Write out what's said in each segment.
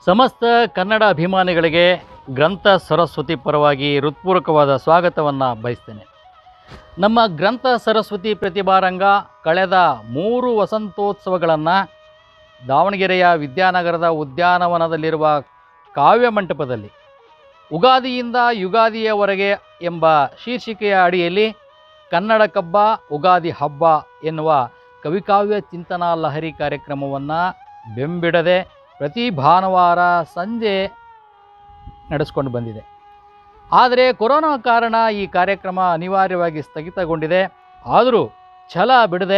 ಸಮಸ್ತ ಕನ್ನಡ ಅಭಿಮಾನಿಗಳಿಗೆ ಗ್ರಂಥ ಸರಸ್ವತಿ ಪರವಾಗಿ ಹೃತ್ಪೂರ್ವಕವಾದ ಸ್ವಾಗತವನ್ನು ಬಯಸ್ತೇನೆ ನಮ್ಮ ಗ್ರಂಥ ಸರಸ್ವತಿ ಪ್ರತಿಭಾರಂಗ ಕಳೆದ ಮೂರು ವಸಂತೋತ್ಸವಗಳನ್ನು ದಾವಣಗೆರೆಯ ವಿದ್ಯಾನಗರದ ಉದ್ಯಾನವನದಲ್ಲಿರುವ ಕಾವ್ಯ ಮಂಟಪದಲ್ಲಿ ಉಗಾದಿಯಿಂದ ಯುಗಾದಿಯವರೆಗೆ ಎಂಬ ಶೀರ್ಷಿಕೆಯ ಅಡಿಯಲ್ಲಿ ಕನ್ನಡ ಕಬ್ಬ ಉಗಾದಿ ಹಬ್ಬ ಎನ್ನುವ ಕವಿಕಾವ್ಯ ಚಿಂತನಾ ಲಹರಿ ಕಾರ್ಯಕ್ರಮವನ್ನು ಬೆಂಬಿಡದೆ ಪ್ರತಿ ಭಾನುವಾರ ಸಂಜೆ ನಡೆಸ್ಕೊಂಡು ಬಂದಿದೆ ಆದರೆ ಕೊರೋನಾ ಕಾರಣ ಈ ಕಾರ್ಯಕ್ರಮ ಅನಿವಾರ್ಯವಾಗಿ ಸ್ಥಗಿತಗೊಂಡಿದೆ ಆದರೂ ಛಲ ಬಿಡದೆ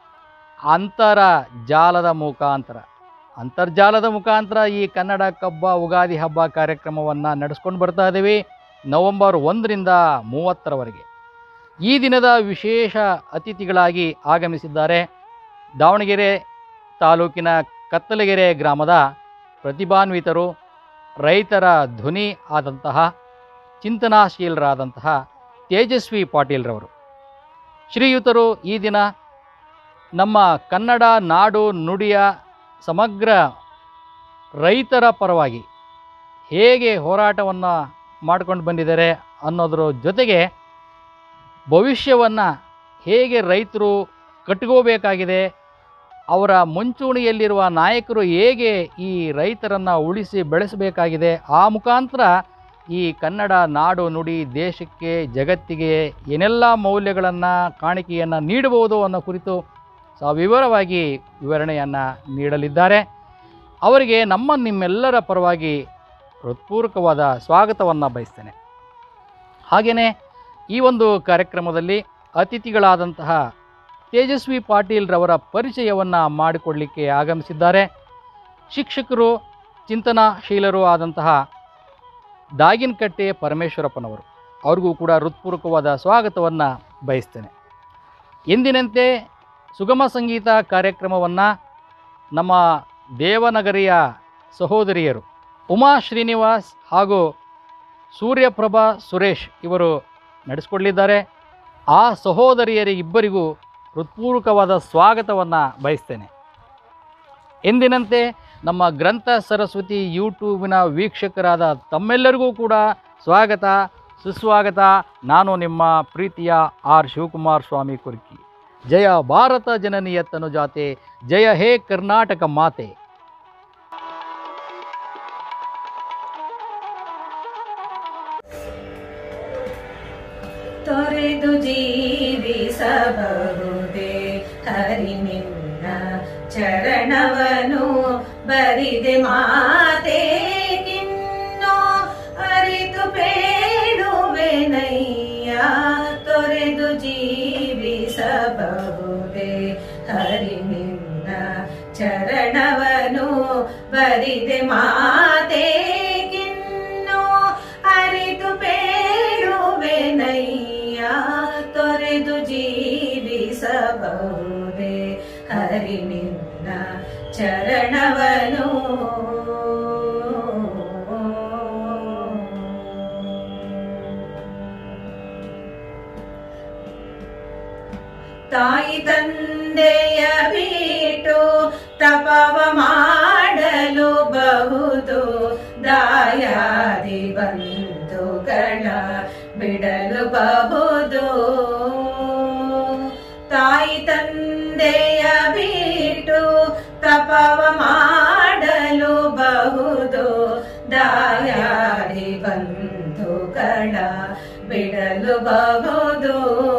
ಅಂತರಜಾಲದ ಮುಖಾಂತರ ಅಂತರ್ಜಾಲದ ಮುಖಾಂತರ ಈ ಕನ್ನಡ ಕಬ್ಬ ಉಗಾದಿ ಹಬ್ಬ ಕಾರ್ಯಕ್ರಮವನ್ನು ನಡೆಸ್ಕೊಂಡು ಬರ್ತಾ ಇದ್ದೀವಿ ನವೆಂಬರ್ ಒಂದರಿಂದ ಮೂವತ್ತರವರೆಗೆ ಈ ದಿನದ ವಿಶೇಷ ಅತಿಥಿಗಳಾಗಿ ಆಗಮಿಸಿದ್ದಾರೆ ದಾವಣಗೆರೆ ತಾಲೂಕಿನ ಕತ್ತಲಗೆರೆ ಗ್ರಾಮದ ಪ್ರತಿಭಾನ್ವಿತರು ರೈತರ ಧ್ವನಿ ಆದಂತಹ ಚಿಂತನಾಶೀಲರಾದಂತಹ ತೇಜಸ್ವಿ ಪಾಟೀಲ್ರವರು ಶ್ರೀಯುತರು ಈ ದಿನ ನಮ್ಮ ಕನ್ನಡ ನಾಡು ನುಡಿಯ ಸಮಗ್ರ ರೈತರ ಪರವಾಗಿ ಹೇಗೆ ಹೋರಾಟವನ್ನು ಮಾಡ್ಕೊಂಡು ಬಂದಿದ್ದಾರೆ ಅನ್ನೋದ್ರ ಜೊತೆಗೆ ಭವಿಷ್ಯವನ್ನು ಹೇಗೆ ರೈತರು ಕಟ್ಕೋಬೇಕಾಗಿದೆ ಅವರ ಮುಂಚೂಣಿಯಲ್ಲಿರುವ ನಾಯಕರು ಹೇಗೆ ಈ ರೈತರನ್ನು ಉಳಿಸಿ ಬೆಳೆಸಬೇಕಾಗಿದೆ ಆ ಮುಖಾಂತರ ಈ ಕನ್ನಡ ನಾಡು ನುಡಿ ದೇಶಕ್ಕೆ ಜಗತ್ತಿಗೆ ಏನೆಲ್ಲ ಮೌಲ್ಯಗಳನ್ನು ಕಾಣಿಕೆಯನ್ನು ನೀಡಬಹುದು ಅನ್ನೋ ಕುರಿತು ಸವಿವರವಾಗಿ ವಿವರಣೆಯನ್ನು ನೀಡಲಿದ್ದಾರೆ ಅವರಿಗೆ ನಮ್ಮ ನಿಮ್ಮೆಲ್ಲರ ಪರವಾಗಿ ಹೃತ್ಪೂರ್ವಕವಾದ ಸ್ವಾಗತವನ್ನು ಬಯಸ್ತೇನೆ ಹಾಗೆಯೇ ಈ ಒಂದು ಕಾರ್ಯಕ್ರಮದಲ್ಲಿ ಅತಿಥಿಗಳಾದಂತಹ ತೇಜಸ್ವಿ ಪಾಟೀಲ್ರವರ ಪರಿಚಯವನ್ನು ಮಾಡಿಕೊಡಲಿಕ್ಕೆ ಆಗಮಿಸಿದ್ದಾರೆ ಶಿಕ್ಷಕರು ಚಿಂತನಾಶೀಲರು ಆದಂತಹ ದಾಗಿನಕಟ್ಟೆ ಪರಮೇಶ್ವರಪ್ಪನವರು ಅವ್ರಿಗೂ ಕೂಡ ಹೃತ್ಪೂರ್ವಕವಾದ ಸ್ವಾಗತವನ್ನು ಬಯಸ್ತೇನೆ ಎಂದಿನಂತೆ ಸುಗಮ ಸಂಗೀತ ಕಾರ್ಯಕ್ರಮವನ್ನು ನಮ್ಮ ದೇವನಗರಿಯ ಸಹೋದರಿಯರು ಉಮಾ ಶ್ರೀನಿವಾಸ್ ಹಾಗೂ ಸೂರ್ಯಪ್ರಭಾ ಸುರೇಶ್ ಇವರು ನಡೆಸ್ಕೊಡಲಿದ್ದಾರೆ ಆ ಸಹೋದರಿಯರಿಗಿಬ್ಬರಿಗೂ ಹೃತ್ಪೂರ್ವಕವಾದ ಸ್ವಾಗತವನ್ನು ಬಯಸ್ತೇನೆ ಎಂದಿನಂತೆ ನಮ್ಮ ಗ್ರಂಥ ಸರಸ್ವತಿ ಯೂಟ್ಯೂಬಿನ ವೀಕ್ಷಕರಾದ ತಮ್ಮೆಲ್ಲರಿಗೂ ಕೂಡ ಸ್ವಾಗತ ಸುಸ್ವಾಗತ ನಾನು ನಿಮ್ಮ ಪ್ರೀತಿಯ ಆರ್ ಶಿವಕುಮಾರ್ ಸ್ವಾಮಿ ಕುರ್ಕಿ ಜಯ ಭಾರತ ಜನನಿಯ ತನುಜಾತೆ ಜಯ ಹೇ ಕರ್ನಾಟಕ ಮಾತೆ ತೊರೆದು ಜೀವಿಸಬಹುದೇ ಹರಿ ನಿನ್ನ ಚರಣವನು ಬರಿದೆ ಮಾತೆ ಕಿನ್ನೋ ಅರಿತು ಬೇಡುವೆನಯ್ಯ ತೊರೆದು ಜೀವಿಸಬಹುದೇ ಹರಿ ನಿನ್ನ ಚರಣವನು ಬರಿದೆ ಮಾತೆ ಕಿನ್ನೋ ಅರಿತು ಬೇಡುವೆನಯ್ಯ ತೊರೆದು ಜೀವಿಸಬಹುದೇ ಹರಿ ನಿನ್ನ ಚರಣವನು ತಾಯಿ ತಂದೆಯ ಬಿಟ್ಟು ತಪವ ಮಾಡಲು ಬಹುದು ದಾಯಾದಿ ಬಂಧುಗಳ ಬಿಡಲು ಬಹುದು ತಾಯಿ ತಂದೆಯ ಬಿಟ್ಟು ತಪವ ಮಾಡಲು ಬಹುದು ದಾಯಾದಿ ಬಂಧುಗಳ ಬಿಡಲು ಬಹುದು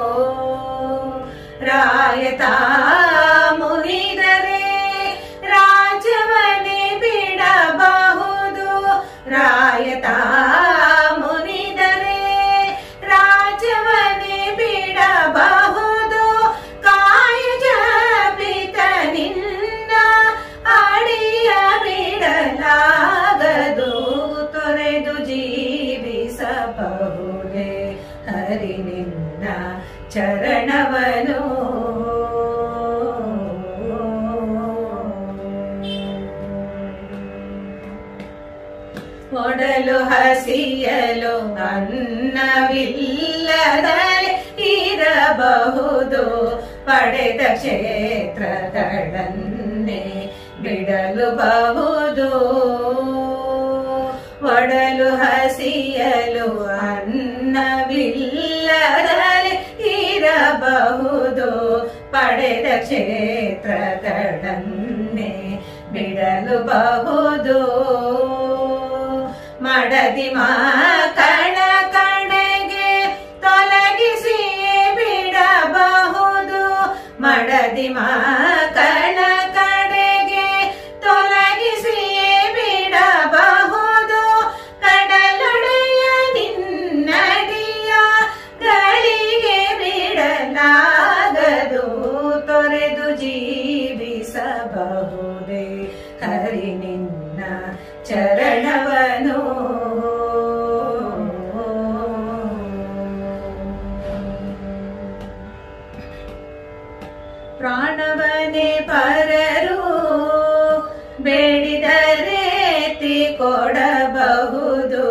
ರಾಯತ ಮುನಿದರೆ ರಾಜವನೇ ಬಿಡಬಹುದು ರಾಯತ ಮುನಿದರೆ ರಾಜವನೇ ಬಿಡಬಹುದು ಕಾಯ ಜಪಿತ ನಿನ್ನ ಅಡಿಯ ಬಿಡಲಾಗದು ತೊರೆದು ಜೀವಿಸಬಹುದೇ ಹರಿ ನಿನ್ನ ಚರಣವನು ಒಡಲು ಹಸಿಯಲು ಅನ್ನವಿಲ್ಲದರೆ ಇರಬಹುದು ಪಡೆದ ಕ್ಷೇತ್ರಗಳನ್ನೇ ಬಿಡಲು ಬಹುದು ಹಸಿಯಲು ಅನ್ನವಿಲ್ಲದರೆ ಇರಬಹುದು ಪಡೆದ ಕ್ಷೇತ್ರಗಳನ್ನೇ ಬಿಡಲು ಬಹುದು ಮಡದಿ ಮಕ್ಕಳ ಕಡೆಗೆ ತೊಲಗಿಸಿಯೇ ಬಿಡಬಹುದು ಮಡದಿ ಮಕ್ಕಳ ಕಡೆಗೆ ತೊಲಗಿಸಿಯೇ ಬಿಡಬಹುದು ಕಡಲೊಡೆಯ ನಿನ್ನಡಿಯ ಗಳಿಗೆ ಬಿಡಲಾಗದು ತೊರೆದು ಜೀವಿಸಬಹುದೇ ಹರಿ ನಿನ್ನ ಚರಣವನು ಪ್ರಾಣವನೇ ಪರರು ಬೇಡಿದರೇತಿ ಕೊಡಬಹುದು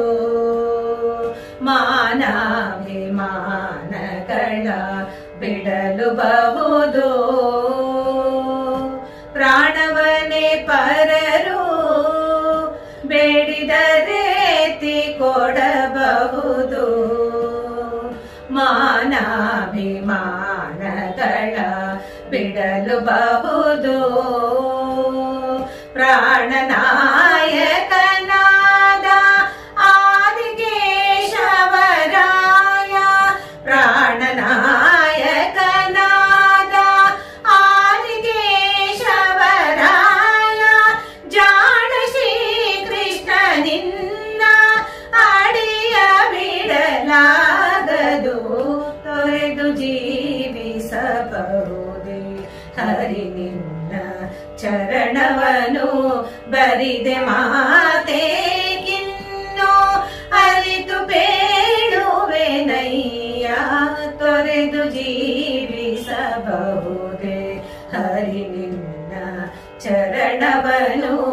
ಮಾನಾಭಿಮಾನಗಳ ಬಿಡಲು ಬಹುದು ಪ್ರಾಣವನೇ ಪರರು ಬೇಡಿದರೇತಿ ಕೊಡಬಹುದು ಮಾನಾಭಿಮಾನಗಳ ಬಿಡಲು ಬಹುದು ಪ್ರಾಣನಾಯಕನಾದ ಆದಿಕೇಶವರಾಯ ಪ್ರಾಣನಾಯಕನಾದ ಆದಿಕೇಶವರಾಯ ಜಾಣ ಶ್ರೀಕೃಷ್ಣ ನಿನ್ನ ಅಡಿಯ ಬಿಡಲಾಗದು ತೊರೆದು ಜೀವಿಸಬಹುದೇ ಹರಿ ನಿನ್ನ ಚರಣವನು ಬರಿದೆ ಮಾತೇಗಿನ್ನೋ ಅರಿತು ಬೇಡುವೆ ನಯ್ಯ ತೊರೆದು ಜೀವಿಸಬಹುದೇ ಹರಿ ನಿನ್ನ ಚರಣವನು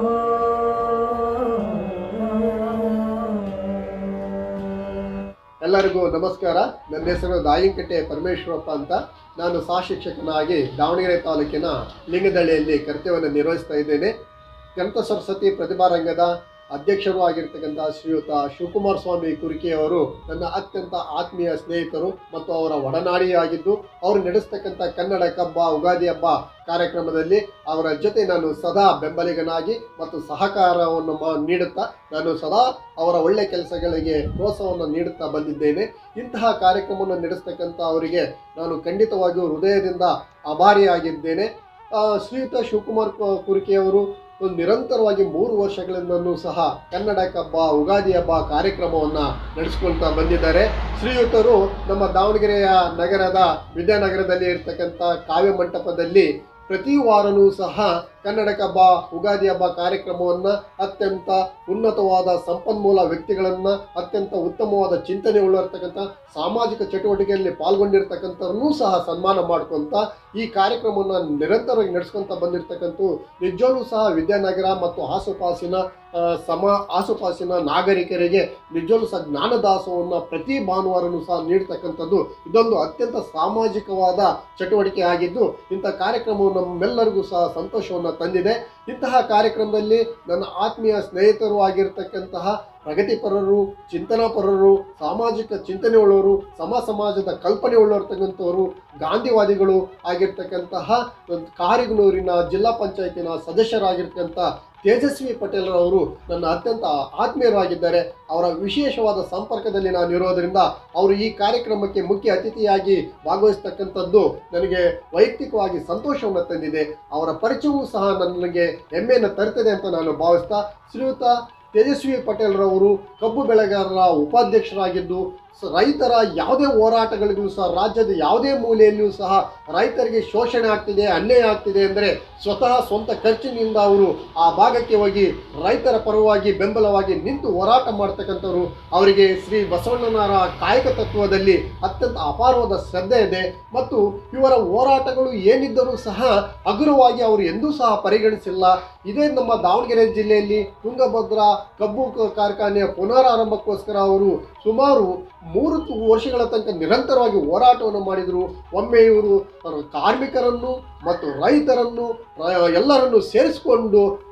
ಎಲ್ಲರಿಗೂ ನಮಸ್ಕಾರ ನನ್ನ ಹೆಸರು ದಾಯಿಂಕಟ್ಟೆ ಪರಮೇಶ್ವರಪ್ಪ ಅಂತ ನಾನು ಸಹ ಶಿಕ್ಷಕನಾಗಿ ದಾವಣಗೆರೆ ತಾಲೂಕಿನ ಲಿಂಗದಳ್ಳಿಯಲ್ಲಿ ಕರ್ತವ್ಯವನ್ನು ನಿರ್ವಹಿಸ್ತಾ ಇದ್ದೇನೆ ಗ್ರಂಥ ಸರಸ್ವತಿ ಪ್ರತಿಭಾರಂಗದ ಅಧ್ಯಕ್ಷರು ಆಗಿರ್ತಕ್ಕಂಥ ಶ್ರೀಯುತ ಶಿವಕುಮಾರ ಸ್ವಾಮಿ ಕುರಿಕೆಯವರು ನನ್ನ ಅತ್ಯಂತ ಆತ್ಮೀಯ ಸ್ನೇಹಿತರು ಮತ್ತು ಅವರ ಒಡನಾಡಿಯಾಗಿದ್ದು ಅವರು ನಡೆಸ್ತಕ್ಕಂಥ ಕನ್ನಡ ಹಬ್ಬ ಉಗಾದಿ ಹಬ್ಬ ಕಾರ್ಯಕ್ರಮದಲ್ಲಿ ಅವರ ಜೊತೆ ನಾನು ಸದಾ ಬೆಂಬಲಿಗನಾಗಿ ಮತ್ತು ಸಹಕಾರವನ್ನು ಮಾ ನೀಡುತ್ತಾ ನಾನು ಸದಾ ಅವರ ಒಳ್ಳೆ ಕೆಲಸಗಳಿಗೆ ಪ್ರೋತ್ಸಾಹವನ್ನು ನೀಡುತ್ತಾ ಬಂದಿದ್ದೇನೆ ಇಂತಹ ಕಾರ್ಯಕ್ರಮವನ್ನು ನಡೆಸ್ತಕ್ಕಂಥ ಅವರಿಗೆ ನಾನು ಖಂಡಿತವಾಗಿಯೂ ಹೃದಯದಿಂದ ಆಭಾರಿಯಾಗಿದ್ದೇನೆ ಆ, ಶ್ರೀಯುತ ಶಿವಕುಮಾರ್ ಕು- ಕುರಿಕೆಯವರು ಒಂದು ನಿರಂತರವಾಗಿ ಮೂರು ವರ್ಷಗಳಿಂದಲೂ ಸಹ ಕನ್ನಡ ಹಬ್ಬ ಉಗಾದಿ ಹಬ್ಬ ಕಾರ್ಯಕ್ರಮವನ್ನು ನಡೆಸ್ಕೊಳ್ತಾ ಬಂದಿದ್ದಾರೆ ಶ್ರೀಯುತರು ನಮ್ಮ ದಾವಣಗೆರೆಯ ನಗರದ ವಿದ್ಯಾನಗರದಲ್ಲಿ ಇರ್ತಕ್ಕಂಥ ಕಾವ್ಯ ಮಂಟಪದಲ್ಲಿ ಪ್ರತಿ ವಾರನೂ ಸಹ ಕನ್ನಡ ಹಬ್ಬ ಉಗಾದಿ ಹಬ್ಬ ಕಾರ್ಯಕ್ರಮವನ್ನು ಅತ್ಯಂತ ಉನ್ನತವಾದ ಸಂಪನ್ಮೂಲ ವ್ಯಕ್ತಿಗಳನ್ನು ಅತ್ಯಂತ ಉತ್ತಮವಾದ ಚಿಂತನೆ ಉಳ್ಳಿರ್ತಕ್ಕಂಥ ಸಾಮಾಜಿಕ ಚಟುವಟಿಕೆಯಲ್ಲಿ ಪಾಲ್ಗೊಂಡಿರ್ತಕ್ಕಂಥವ್ರನ್ನೂ ಸಹ ಸನ್ಮಾನ ಮಾಡ್ಕೊಂತ ಈ ಕಾರ್ಯಕ್ರಮವನ್ನು ನಿರಂತರವಾಗಿ ನಡೆಸ್ಕೊಂತ ಬಂದಿರತಕ್ಕಂಥ ನಿಜವಾಗ್ಲೂ ಸಹ ವಿದ್ಯಾನಗರ ಮತ್ತು ಆಸುಪಾಸಿನ ಆ, ಸಮ ಆಸುಪಾಸಿನ ನಾಗರಿಕರಿಗೆ ನಿಜವಾಗ್ಲೂ ಸಹ ಜ್ಞಾನದಾಸವನ್ನು ಪ್ರತಿ ಭಾನುವಾರನೂ ಸಹ ನೀಡ್ತಕ್ಕಂಥದ್ದು ಇದೊಂದು ಅತ್ಯಂತ ಸಾಮಾಜಿಕವಾದ ಚಟುವಟಿಕೆ ಆಗಿದ್ದು ಇಂಥ ಕಾರ್ಯಕ್ರಮವು ನಮ್ಮೆಲ್ಲರಿಗೂ ಸಹ ಸಂತೋಷವನ್ನು ತಂದಿದೆ ಇಂತಹ ಕಾರ್ಯಕ್ರಮದಲ್ಲಿ ನನ್ನ ಆತ್ಮೀಯ ಸ್ನೇಹಿತರು ಆಗಿರ್ತಕ್ಕಂತಹ ಪ್ರಗತಿಪರರು ಚಿಂತನಾಪರರು ಸಾಮಾಜಿಕ ಚಿಂತನೆ ಉಳ್ಳವರು ಸಮ ಸಮಾಜದ ಕಲ್ಪನೆ ಉಳ್ಳರ್ತಕ್ಕಂಥವರು ಗಾಂಧಿವಾದಿಗಳು ಆಗಿರ್ತಕ್ಕಂತಹ ಒಂದು ಕಾರಿಗನೂರಿನ ಜಿಲ್ಲಾ ಪಂಚಾಯತಿನ ಸದಸ್ಯರಾಗಿರ್ತಕ್ಕಂಥ ತೇಜಸ್ವಿ ಪಟೇಲ್ ಅವರು ನನ್ನ ಅತ್ಯಂತ ಆತ್ಮೀಯರಾಗಿದ್ದಾರೆ ಅವರ ವಿಶೇಷವಾದ ಸಂಪರ್ಕದಲ್ಲಿ ನಾನು ಇರೋದರಿಂದ ಅವರು ಈ ಕಾರ್ಯಕ್ರಮಕ್ಕೆ ಮುಖ್ಯ ಅತಿಥಿಯಾಗಿ ಭಾಗವಹಿಸ್ತಕ್ಕಂಥದ್ದು ನನಗೆ ವೈಯಕ್ತಿಕವಾಗಿ ಸಂತೋಷವನ್ನು ತಂದಿದೆ ಅವರ ಪರಿಚಯವೂ ಸಹ ನನಗೆ ಹೆಮ್ಮೆಯನ್ನು ತರುತ್ತದೆ ಅಂತ ನಾನು ಭಾವಿಸ್ತಾ ಶ್ರೀಯುತ ತೇಜಸ್ವಿ ಪಟೇಲ್ರವರು ಕಬ್ಬು ಬೆಳೆಗಾರರ ಉಪಾಧ್ಯಕ್ಷರಾಗಿದ್ದು ಸ- ರೈತರ ಯಾವುದೇ ಹೋರಾಟಗಳಿಗೂ ಸಹ ರಾಜ್ಯದ ಯಾವುದೇ ಮೂಲೆಯಲ್ಲಿಯೂ ಸಹ ರೈತರಿಗೆ ಶೋಷಣೆ ಆಗ್ತಿದೆ ಅನ್ಯಾಯ ಆಗ್ತಿದೆ ಅಂದರೆ ಸ್ವತಃ ಸ್ವಂತ ಖರ್ಚಿನಿಂದ ಅವರು ಆ ಭಾಗಕ್ಕೆ ಹೋಗಿ ರೈತರ ಪರವಾಗಿ ಬೆಂಬಲವಾಗಿ ನಿಂತು ಹೋರಾಟ ಮಾಡ್ತಕ್ಕಂಥವ್ರು ಅವರಿಗೆ ಶ್ರೀ ಬಸವಣ್ಣನವರ ಕಾಯಕ ತತ್ವದಲ್ಲಿ ಅತ್ಯಂತ ಅಪಾರವಾದ ಶ್ರದ್ಧೆ ಇದೆ ಮತ್ತು ಇವರ ಹೋರಾಟಗಳು ಏನಿದ್ದರೂ ಸಹ ಹಗುರವಾಗಿ ಅವರು ಎಂದೂ ಸಹ ಪರಿಗಣಿಸಿಲ್ಲ ಇದೇ ನಮ್ಮ ದಾವಣಗೆರೆ ಜಿಲ್ಲೆಯಲ್ಲಿ ತುಂಗಭದ್ರಾ ಕಬ್ಬು ಕ- ಕಾರ್ಖಾನೆಯ ಪುನರಾರಂಭಕ್ಕೋಸ್ಕರ ಅವರು ಸುಮಾರು ಮೂರು ತು- ವರ್ಷಗಳ ತನಕ ನಿರಂತರವಾಗಿ ಹೋರಾಟವನ್ನು ಮಾಡಿದರು ಒಮ್ಮೆ ಇವರು ಕಾರ್ಮಿಕರನ್ನು ಮತ್ತು ರೈತರನ್ನು ರ- ಎಲ್ಲರನ್ನು ಸೇರಿಸಿಕೊಂಡು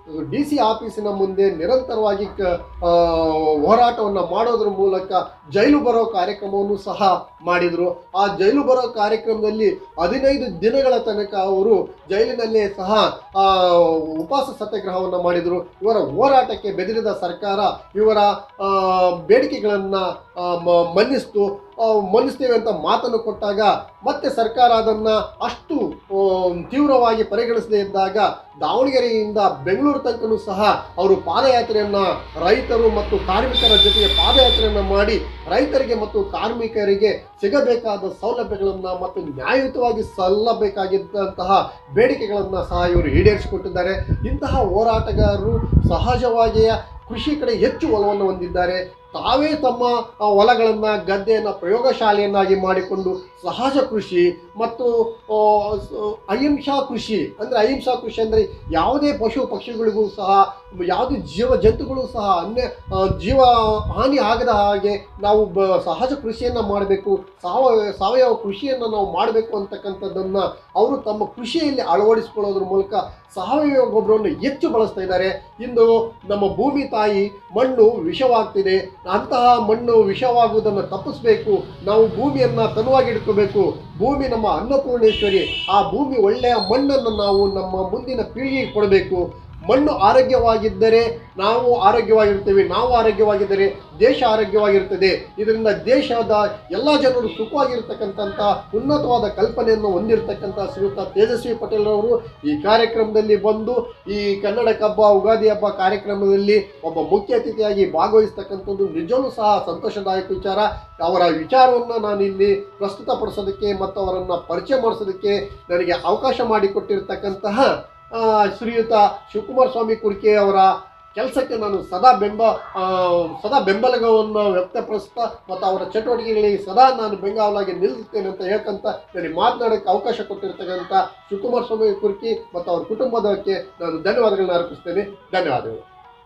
ಡಿ ಸಿ ಆಫೀಸಿನ ಮುಂದೆ ನಿರಂತರವಾಗಿ ಕ- ಆ, ಹೋರಾಟವನ್ನು ಮಾಡೋದ್ರ ಮೂಲಕ ಜೈಲು ಬರೋ ಕಾರ್ಯಕ್ರಮವನ್ನು ಸಹ ಮಾಡಿದರು ಆ ಜೈಲು ಬರೋ ಕಾರ್ಯಕ್ರಮದಲ್ಲಿ ಹದಿನೈದು ದಿನಗಳ ತನಕ ಅವರು ಜೈಲಿನಲ್ಲೇ ಸಹ ಆ, ಉಪವಾಸ ಸತ್ಯಾಗ್ರಹವನ್ನು ಮಾಡಿದರು ಇವರ ಹೋರಾಟಕ್ಕೆ ಬೆದರಿದ ಸರ್ಕಾರ ಇವರ ಆ, ಬೇಡಿಕೆಗಳನ್ನು ಆ, ಮ- ಮನ್ನಿಸ್ತು ಆ, ಮನ್ನಿಸ್ತೇವೆ ಅಂತ ಮಾತನ್ನು ಕೊಟ್ಟಾಗ ಮತ್ತೆ ಸರ್ಕಾರ ಅದನ್ನು ಅಷ್ಟು ಆ, ತೀವ್ರವಾಗಿ ಪರಿಗಣಿಸದೇ ಇದ್ದಾಗ ದಾವಣಗೆರೆಯಿಂದ ಬೆಂಗಳೂರು ತನಕನೂ ಸಹ ಅವರು ಪಾದಯಾತ್ರೆಯನ್ನು ರೈತರು ಮತ್ತು ಕಾರ್ಮಿಕರ ಜೊತೆಗೆ ಪಾದಯಾತ್ರೆಯನ್ನು ಮಾಡಿ ರೈತರಿಗೆ ಮತ್ತು ಕಾರ್ಮಿಕರಿಗೆ ಸಿಗಬೇಕಾದ ಸೌಲಭ್ಯಗಳನ್ನು ಮತ್ತು ನ್ಯಾಯಯುತವಾಗಿ ಸಲ್ಲಬೇಕಾಗಿದ್ದಂತಹ ಬೇಡಿಕೆಗಳನ್ನು ಸಹ ಇವರು ಈಡೇರಿಸಿಕೊಟ್ಟಿದ್ದಾರೆ ಇಂತಹ ಹೋರಾಟಗಾರರು ಸಹಜವಾಗಿಯೇ ಕೃಷಿ ಕಡೆ ಹೆಚ್ಚು ಒಲವನ್ನು ಹೊಂದಿದ್ದಾರೆ ತಾವೇ ತಮ್ಮ ಆ, ಹೊಲಗಳನ್ನ ಗದ್ದೆಯನ್ನ ಪ್ರಯೋಗಶಾಲೆಯನ್ನಾಗಿ ಮಾಡಿಕೊಂಡು ಸಹಜ ಕೃಷಿ ಮತ್ತು ಆ, ಸ- ಅಹಿಂಸಾ ಕೃಷಿ ಅಂದ್ರೆ ಅಹಿಂಸಾ ಕೃಷಿ ಅಂದ್ರೆ ಯಾವುದೇ ಪಶು ಪಕ್ಷಿಗಳಿಗೂ ಸಹ ಯಾವುದೇ ಜೀವ ಜಂತುಗಳು ಸಹ ಅನ್ಯ ಆ, ಜೀವ ಹಾನಿ ಆಗದ ಹಾಗೆ ನಾವು ಬ ಸಹಜ ಕೃಷಿಯನ್ನ ಮಾಡಬೇಕು ಸಾವಯವ ಸಾವಯವ ಕೃಷಿಯನ್ನು ನಾವು ಮಾಡಬೇಕು ಅಂತಕ್ಕಂಥದ್ದನ್ನ ಅವರು ತಮ್ಮ ಕೃಷಿಯಲ್ಲಿ ಅಳವಡಿಸಿಕೊಳ್ಳೋದ್ರ ಮೂಲಕ ಸಾವಯವ ಗೊಬ್ಬರವನ್ನು ಹೆಚ್ಚು ಬಳಸ್ತಾ ಇದ್ದಾರೆ ಇಂದು ನಮ್ಮ ಭೂಮಿ ತಾಯಿ ಮಣ್ಣು ವಿಷವಾಗ್ತಿದೆ ಅಂತಹ ಮಣ್ಣು ವಿಷವಾಗುವುದನ್ನು ತಪ್ಪಿಸಬೇಕು ನಾವು ಭೂಮಿಯನ್ನ ತನುವಾಗಿ ಇಟ್ಕೋಬೇಕು ಭೂಮಿ ನಮ್ಮ ಅನ್ನಪೂರ್ಣೇಶ್ವರಿ ಆ ಭೂಮಿ ಒಳ್ಳೆಯ ಮಣ್ಣನ್ನು ನಾವು ನಮ್ಮ ಮುಂದಿನ ಪೀಳಿಗೆಗೆ ಕೊಡಬೇಕು ಮಣ್ಣು ಆರೋಗ್ಯವಾಗಿದ್ದರೆ ನಾವು ಆರೋಗ್ಯವಾಗಿರ್ತೇವೆ ನಾವು ಆರೋಗ್ಯವಾಗಿದ್ದರೆ ದೇಶ ಆರೋಗ್ಯವಾಗಿರ್ತದೆ ಇದರಿಂದ ದೇಶದ ಎಲ್ಲ ಜನರು ಸುಖವಾಗಿರ್ತಕ್ಕಂಥ ಉನ್ನತವಾದ ಕಲ್ಪನೆಯನ್ನು ಹೊಂದಿರತಕ್ಕಂಥ ಶ್ರೀಯುತ ತೇಜಸ್ವಿ ಪಟೇಲ್ ಅವರು ಈ ಕಾರ್ಯಕ್ರಮದಲ್ಲಿ ಬಂದು ಈ ಕನ್ನಡಕ ಹಬ್ಬ ಉಗಾದಿ ಹಬ್ಬ ಕಾರ್ಯಕ್ರಮದಲ್ಲಿ ಒಬ್ಬ ಮುಖ್ಯ ಅತಿಥಿಯಾಗಿ ಭಾಗವಹಿಸ್ತಕ್ಕಂಥದ್ದು ನಿಜವೂ ಸಹ ಸಂತೋಷದಾಯಕ ವಿಚಾರ ಅವರ ವಿಚಾರವನ್ನು ನಾನು ಇಲ್ಲಿ ಪ್ರಸ್ತುತಪಡಿಸೋದಕ್ಕೆ ಮತ್ತು ಅವರನ್ನು ಪರಿಚಯ ಮಾಡಿಸೋದಕ್ಕೆ ನನಗೆ ಅವಕಾಶ ಮಾಡಿಕೊಟ್ಟಿರ್ತಕ್ಕಂತಹ ಆ, ಶ್ರೀಯುತ ಶಿವಕುಮಾರ ಸ್ವಾಮಿ ಕುರ್ಕೆ ಅವರ ಕೆಲಸಕ್ಕೆ ನಾನು ಸದಾ ಬೆಂಬ ಆ, ಸದಾ ಬೆಂಬಲವನ್ನು ವ್ಯಕ್ತಪಡಿಸ್ತಾ ಮತ್ತು ಅವರ ಚಟುವಟಿಕೆಗಳಿಗೆ ಸದಾ ನಾನು ಬೆಂಗಾವಲಾಗಿ ನಿಲ್ಲಿಸ್ತೇನೆ ಅಂತ ಹೇಳ್ಕಂತ ನನಗೆ ಮಾತನಾಡೋಕ್ಕೆ ಅವಕಾಶ ಕೊಟ್ಟಿರ್ತಕ್ಕಂಥ ಶಿವಕುಮಾರ ಸ್ವಾಮಿ ಕುರ್ಕಿ ಮತ್ತು ಅವರ ಕುಟುಂಬದಕ್ಕೆ ನಾನು ಧನ್ಯವಾದಗಳನ್ನ ಅರ್ಪಿಸ್ತೇನೆ ಧನ್ಯವಾದಗಳು